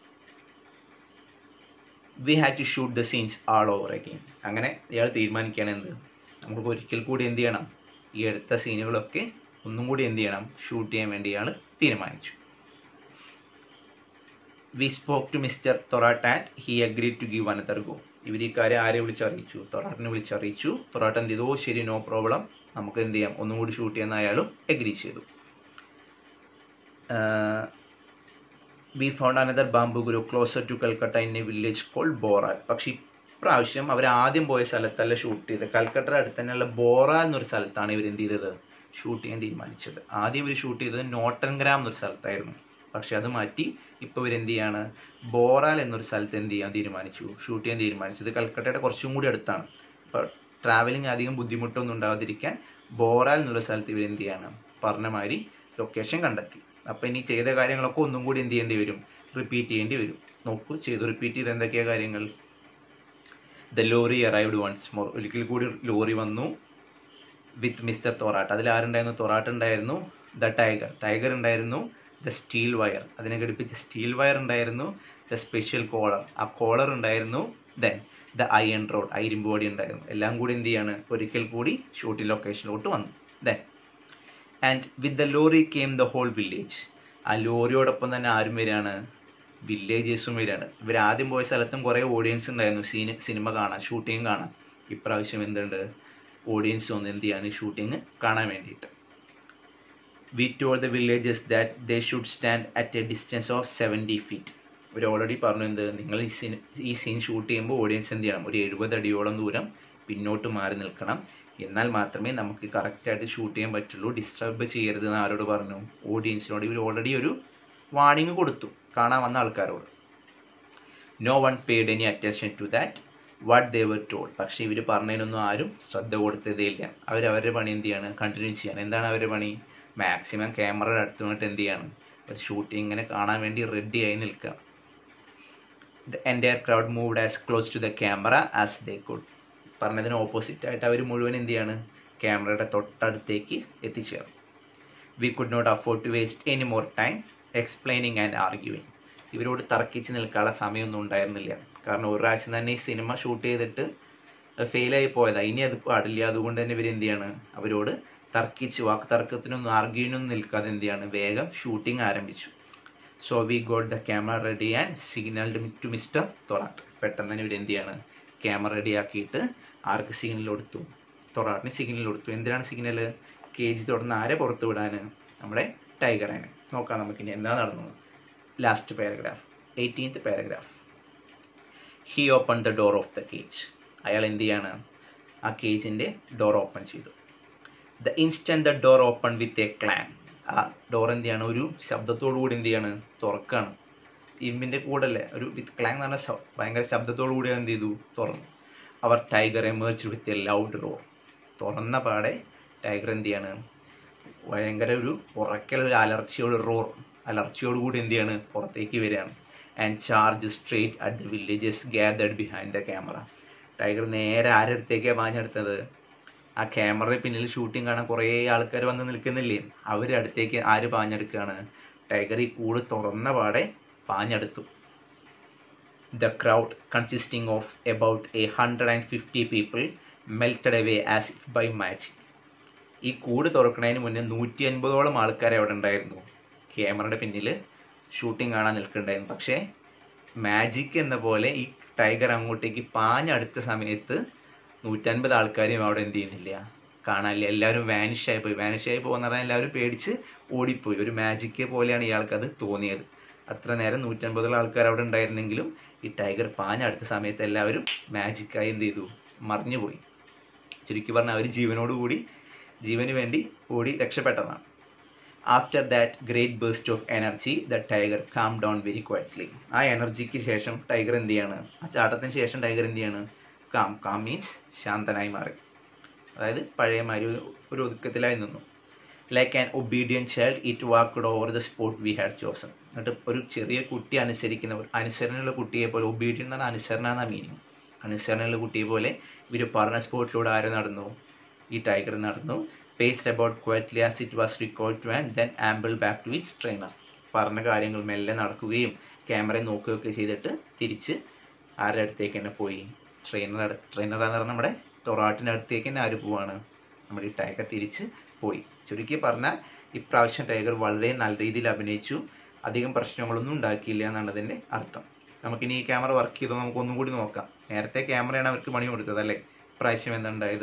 we have to shoot the scenes all over again അങ്ങനെ ഇയാൾ തീരുമാനിക്കുകയാണ് എന്ത് നമുക്ക് ഒരിക്കൽ കൂടി എന്ത് ചെയ്യണം ഈ എടുത്ത സീനുകളൊക്കെ ഒന്നും കൂടി എന്ത് ചെയ്യണം ഷൂട്ട് ചെയ്യാൻ വേണ്ടി ഇയാൾ തീരുമാനിച്ചു we spoke to mister Thorat and he agree to give another go ഇവർ ഈ കാര്യം ആരെ വിളിച്ചറിയിച്ചു തൊറാട്ടിനെ വിളിച്ചറിയിച്ചു തൊറാട്ട് എന്ത് ചെയ്തു ശരി നോ പ്രോബ്ലം നമുക്ക് എന്ത് ചെയ്യാം ഒന്നും കൂടി ഷൂട്ട് ചെയ്യാൻ അയാളും അഗ്രി ചെയ്തു we found another bamboo grove closer to Calcutta in a village called Boral പക്ഷേ ഇപ്രാവശ്യം അവർ ആദ്യം പോയ സ്ഥലത്തല്ല ഷൂട്ട് ചെയ്തത് കൽക്കട്ടയുടെ അടുത്ത് തന്നെയുള്ള ബോറാൽ എന്നൊരു സ്ഥലത്താണ് ഇവർ എന്ത് ചെയ്തത് ഷൂട്ട് ചെയ്യാൻ തീരുമാനിച്ചത് ആദ്യം ഇവർ ഷൂട്ട് ചെയ്തത് നോട്ടൻഗ്രാം എന്നൊരു സ്ഥലത്തായിരുന്നു പക്ഷെ അത് മാറ്റി ഇപ്പോൾ ഇവർ എന്ത് ചെയ്യാണ് ബോറാൽ എന്നൊരു സ്ഥലത്ത് എന്ത് ചെയ്യാൻ തീരുമാനിച്ചു ഷൂട്ട് ചെയ്യാൻ തീരുമാനിച്ചത് കൽക്കട്ടയുടെ കുറച്ചും കൂടി അടുത്താണ് അപ്പോൾ ട്രാവലിംഗ് അധികം ബുദ്ധിമുട്ടൊന്നും ഉണ്ടാവാതിരിക്കാൻ ബോറാൽ എന്നുള്ള സ്ഥലത്ത് ഇവർ എന്ത് ചെയ്യാണ് പറഞ്ഞ മാതിരി ലൊക്കേഷൻ കണ്ടെത്തി അപ്പോൾ ഇനി ചെയ്ത കാര്യങ്ങളൊക്കെ ഒന്നും കൂടി എന്ത് ചെയ്യേണ്ടി വരും റിപ്പീറ്റ് ചെയ്യേണ്ടി വരും നോക്കൂ ചെയ്തു റിപ്പീറ്റ് ചെയ്ത് എന്തൊക്കെയാ കാര്യങ്ങൾ the lorry arrived once more ഒരിക്കൽ കൂടി ലോറി വന്നു വിത്ത് മിസ്റ്റർ തൊറാട്ട് അതിൽ ആരുണ്ടായിരുന്നു തൊറാട്ട് ഉണ്ടായിരുന്നു ദ ടൈഗർ ടൈഗർ ഉണ്ടായിരുന്നു ദ സ്റ്റീൽ വയർ അതിനെ ഘടിപ്പിച്ച സ്റ്റീൽ വയർ ഉണ്ടായിരുന്നു ദ സ്പെഷ്യൽ കോളർ ആ കോളർ ഉണ്ടായിരുന്നു ദെൻ ദ അയൺ റോഡ് ഇരുമ്പ് ബോഡി ഉണ്ടായിരുന്നു എല്ലാം കൂടി എന്ത് ചെയ്യാണ് ഒരിക്കൽ കൂടി ഷൂട്ടിംഗ് ലൊക്കേഷനിലോട്ട് വന്നു then and with the lorry came the whole village ആ ലോറിയോടൊപ്പം തന്നെ ആരും വരികയാണ് വില്ലേജേഴ്സും വരികയാണ് ഇവർ ആദ്യം പോയ സ്ഥലത്തും കുറേ ഓഡിയൻസ് ഉണ്ടായിരുന്നു സീന് സിനിമ കാണാൻ ഷൂട്ടിങ് കാണാൻ ഇപ്രാവശ്യം എന്തുണ്ട് ഓഡിയൻസ് വന്ന് എന്ത് ചെയ്യാണ് ഷൂട്ടിങ് കാണാൻ വേണ്ടിയിട്ട് we told the villagers that they should stand at a distance of seventy feet ഇവർ ഓൾറെഡി പറഞ്ഞു എന്ത് നിങ്ങൾ ഈ സീൻ ഈ സീൻ ഷൂട്ട് ചെയ്യുമ്പോൾ ഓഡിയൻസ് എന്ത് ചെയ്യണം ഒരു എഴുപത് അടിയോളം ദൂരം പിന്നോട്ട് മാറി നിൽക്കണം എന്നാൽ മാത്രമേ നമുക്ക് കറക്റ്റായിട്ട് ഷൂട്ട് ചെയ്യാൻ പറ്റുള്ളൂ ഡിസ്റ്റർബ് ചെയ്യരുത് എന്ന് ആരോട് പറഞ്ഞു ഓഡിയൻസിനോട് ഇവർ ഓൾറെഡി ഒരു വാണിംഗ് കൊടുത്തു കാണാൻ വന്ന ആൾക്കാരോട് no one paid any attention to that what they were told പക്ഷേ ഇവർ പറഞ്ഞതിനൊന്നും ആരും ശ്രദ്ധ കൊടുത്തതേ ഇല്ല അവർ അവരുടെ പണി എന്ത് ചെയ്യാണ് കണ്ടിന്യൂ ചെയ്യാണ് എന്താണ് അവരുടെ പണി മാക്സിമം ക്യാമറയുടെ അടുത്ത് വന്നിട്ട് എന്ത് ചെയ്യാണ് ഒരു ഷൂട്ടിങ്ങിനെ കാണാൻ വേണ്ടി റെഡി ആയി നിൽക്കുക the entire crowd moved as close to the camera as they could പറഞ്ഞതിന് ഓപ്പോസിറ്റ് ആയിട്ട് അവർ മുഴുവൻ എന്ത് ചെയ്യാണ് ക്യാമറയുടെ തൊട്ടടുത്തേക്ക് എത്തിച്ചേർന്നു we could not afford to waste any more time explaining and arguing ഇവരോട് തർക്കിച്ച് നിൽക്കാനുള്ള സമയമൊന്നും ഉണ്ടായിരുന്നില്ല കാരണം ഒരു പ്രാവശ്യം തന്നെ ഈ സിനിമ ഷൂട്ട് ചെയ്തിട്ട് ഫെയിലായി പോയതാണ് ഇനി അത് പാടില്ല അതുകൊണ്ട് തന്നെ ഇവർ എന്ത് ചെയ്യാണ് അവരോട് തർക്കിച്ച് വാക്ക് തർക്കത്തിനൊന്നും ആർഗ്യൂവിനൊന്നും നിൽക്കാതെ എന്ത് ചെയ്യാണ് വേഗം ഷൂട്ടിംഗ് ആരംഭിച്ചു so we got the camera ready and signalled to mister Thorat പെട്ടെന്ന് തന്നെ ഇവർ എന്ത് ചെയ്യാണ് ക്യാമറ റെഡിയാക്കിയിട്ട് ആർക്ക് സിഗ്നൽ കൊടുത്തു തൊറാട്ടിന് സിഗ്നൽ കൊടുത്തു എന്തിനാണ് സിഗ്നൽ കേജ് തുടർന്ന് ആരെ പുറത്തു വിടാൻ നമ്മുടെ ടൈഗറിനെ നോക്കാം നമുക്കിനി എന്താ നടന്നത് last paragraph eighteenth paragraph he open the door of the cage അയാൾ എന്ത് ചെയ്യാണ് ആ കേജിൻ്റെ ഡോർ ഓപ്പൺ ചെയ്തു the instant the door open with a clang ആ ഡോർ എന്ത് ചെയ്യാണ് ഒരു ശബ്ദത്തോടു കൂടി എന്ത് ചെയ്യാണ് തുറക്കാണ് ഇരുമ്പിൻ്റെ കൂടല്ലേ ഒരു വിത്ത് ക്ലാങ് എന്ന് പറഞ്ഞ ശ- ഭയങ്കര ശബ്ദത്തോടു കൂടി എന്ത് ചെയ്തു തുറന്നു അവർ tiger emerge with a loud roar തുറന്ന പാടെ ടൈഗർ എന്ത് ചെയ്യാണ് ഭയങ്കര ഒരു ഉറക്കൽ ഒരു അലർച്ചയോട് റോർ അലർച്ചയോട് കൂടി എന്ത് ചെയ്യാണ് പുറത്തേക്ക് വരികയാണ് and charge straight at the villagers gathered behind the camera tiger നേരെ ആരുടെ അടുത്തേക്കാണ് പാഞ്ഞെടുത്തത് ആ ക്യാമറയുടെ പിന്നിൽ ഷൂട്ടിംഗ് കാണാൻ കുറേ ആൾക്കാർ വന്ന് നിൽക്കുന്നില്ലേ അവരുടെ അടുത്തേക്ക് ആര് പാഞ്ഞെടുക്കുകയാണ് ടൈഗർ ഈ കൂട് തുറന്ന പാടെ പാഞ്ഞെടുത്തു the crowd consisting of about a hundred and fifty people melted away as if by magic ഈ കൂട് തുറക്കുന്നതിന് മുന്നേ നൂറ്റി അൻപതോളം ആൾക്കാർ അവിടെ ഉണ്ടായിരുന്നു ക്യാമറയുടെ പിന്നിൽ ഷൂട്ടിംഗ് കാണാൻ നിൽക്കുന്നുണ്ടായിരുന്നു പക്ഷേ മാജിക് എന്ന പോലെ ഈ ടൈഗർ അങ്ങോട്ടേക്ക് പാഞ്ഞടുത്ത സമയത്ത് നൂറ്റൻപത് ആൾക്കാരെയും അവിടെ എന്ത് ചെയ്യുന്നില്ല കാണാനില്ല എല്ലാവരും വാനിഷ് ആയി പോയി വാനിഷ് ആയി പോകുന്ന പറഞ്ഞാൽ എല്ലാവരും പേടിച്ച് ഓടിപ്പോയി ഒരു മാജിക്ക് പോലെയാണ് ഇയാൾക്ക് അത് തോന്നിയത് അത്ര നേരം നൂറ്റൻപതോളം ആൾക്കാർ അവിടെ ഉണ്ടായിരുന്നെങ്കിലും ഈ ടൈഗർ പാഞ്ഞടുത്ത സമയത്ത് എല്ലാവരും മാജിക്കായി എന്ത് ചെയ്തു മറിഞ്ഞുപോയി ചുരുക്കി പറഞ്ഞാൽ അവർ ജീവനോടുകൂടി ജീവന് വേണ്ടി ഓടി രക്ഷപ്പെട്ടതാണ് after that great burst of energy the tiger calm down very quietly ആ എനർജിക്ക് ശേഷം ടൈഗർ എന്ത് ചെയ്യാണ് ആ ചാട്ടത്തിന് ശേഷം ടൈഗർ എന്ത് ചെയ്യാണ് കാം കാം മീൻസ് ശാന്തനായി മാറി അതായത് പഴയ മാതിരി ഒരു- ഒരു ഒതുക്കത്തിലായി നിന്നു like an obedient child it walked over the spot we had chosen എന്നിട്ട് ഒരു ചെറിയ കുട്ടി അനുസരിക്കുന്ന ഒരു അനുസരണയുള്ള കുട്ടിയെ പോലെ ഒബീഡിയൻ എന്ന് പറഞ്ഞാൽ അനുസരണ എന്ന മീനിങ് അനുസരണയുള്ള കുട്ടിയെ പോലെ ഇവർ പറഞ്ഞ സ്പോട്ടിലൂടെ ആര് നടന്നു ഈ ടൈഗർ നടന്നു paced about quietly as it was required to and then amble back to its trainer പറഞ്ഞ കാര്യങ്ങൾ മെല്ലെ നടക്കുകയും ക്യാമറയിൽ നോക്കുകയൊക്കെ ചെയ്തിട്ട് തിരിച്ച് ആരുടെ അടുത്തേക്ക് തന്നെ പോയി ട്രെയിനർ ട്രെയിനർ എന്ന് പറഞ്ഞാൽ നമ്മുടെ തൊറാട്ടിൻ്റെ അടുത്തേക്ക് തന്നെ ആര് പോവാണ് നമ്മുടെ ഈ ടൈഗർ തിരിച്ച് പോയി ചുരുക്കി പറഞ്ഞാൽ ഇപ്രാവശ്യം ടൈഗർ വളരെ നല്ല രീതിയിൽ അഭിനയിച്ചു അധികം പ്രശ്നങ്ങളൊന്നും ഉണ്ടാക്കിയില്ല എന്നാണ് അതിൻ്റെ അർത്ഥം നമുക്കിനി ഈ ക്യാമറ വർക്ക് ചെയ്തോ നമുക്ക് ഒന്നും കൂടി നോക്കാം നേരത്തെ ക്യാമറയാണ് അവർക്ക് പണി കൊടുത്തത് അല്ലേ ഇപ്രാവശ്യം എന്തുണ്ടായത്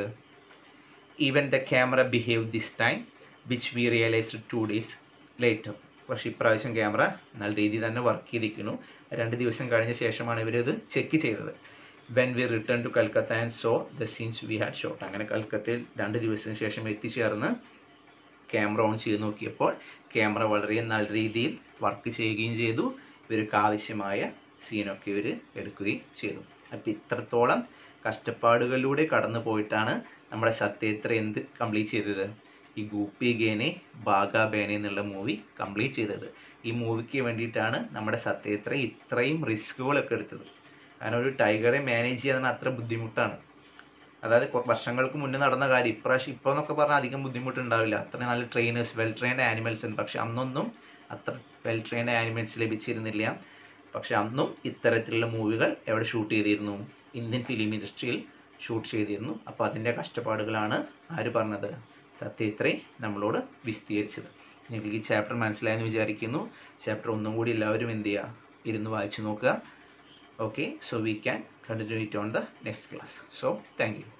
even the camera behave this time which we realised two days later പക്ഷേ ഇപ്രാവശ്യം ക്യാമറ നല്ല രീതിയിൽ തന്നെ വർക്ക് ചെയ്തിരിക്കുന്നു രണ്ട് ദിവസം കഴിഞ്ഞ ശേഷമാണ് ഇവരത് ചെക്ക് ചെയ്തത് when we return to Calcutta and saw the scenes we had shot അങ്ങനെ കൽക്കത്തയിൽ രണ്ട് ദിവസത്തിന് ശേഷം എത്തിച്ചേർന്ന് ക്യാമറ ഓൺ ചെയ്ത് നോക്കിയപ്പോൾ ക്യാമറ വളരെ നല്ല രീതിയിൽ വർക്ക് ചെയ്യുകയും ചെയ്തു ഇവർക്ക് ആവശ്യമായ സീനൊക്കെ ഇവർ എടുക്കുകയും ചെയ്തു അപ്പം ഇത്രത്തോളം കഷ്ടപ്പാടുകളിലൂടെ കടന്നു പോയിട്ടാണ് നമ്മുടെ സത്യത്ര എന്ത് കംപ്ലീറ്റ് ചെയ്തത് ഈ ഗൂപ്പി ഗേനെ ബാഗാ ബേനെ എന്നുള്ള മൂവി കംപ്ലീറ്റ് ചെയ്തത് ഈ മൂവിക്ക് വേണ്ടിയിട്ടാണ് നമ്മുടെ സത്യത്ര ഇത്രയും റിസ്കുകളൊക്കെ എടുത്തത് കാരണം ഒരു ടൈഗറെ മാനേജ് ചെയ്യാൻ അത്ര ബുദ്ധിമുട്ടാണ് അതായത് കൊ- വർഷങ്ങൾക്ക് മുന്നേ നടന്ന കാര്യം ഇപ്രാവശ്യം ഇപ്പോൾ എന്നൊക്കെ പറഞ്ഞാൽ അധികം ബുദ്ധിമുട്ടുണ്ടാവില്ല അത്ര നല്ല ട്രെയിനേഴ്സ് വെൽ ട്രെയിൻഡ് ആനിമൽസ് ഉണ്ട് പക്ഷെ അന്നൊന്നും അത്ര വെൽ ട്രെയിൻഡ് ആനിമൽസ് ലഭിച്ചിരുന്നില്ല പക്ഷെ അന്നും ഇത്തരത്തിലുള്ള മൂവികൾ എവിടെ ഷൂട്ട് ചെയ്തിരുന്നു ഇന്ത്യൻ ഫിലിം ഇൻഡസ്ട്രിയിൽ ഷൂട്ട് ചെയ്തിരുന്നു അപ്പോൾ അതിൻ്റെ കഷ്ടപ്പാടുകളാണ് ആര് പറഞ്ഞത് സത്യത്രേ നമ്മളോട് വിശദീകരിച്ചത് നിങ്ങൾക്ക് ഈ ചാപ്റ്റർ മനസ്സിലായെന്ന് വിചാരിക്കുന്നു ചാപ്റ്റർ ഒന്നും കൂടി എല്ലാവരും എന്ത് ചെയ്യുക ഇരുന്ന് വായിച്ചു നോക്കുക okay so we can continue it on the next class so thank you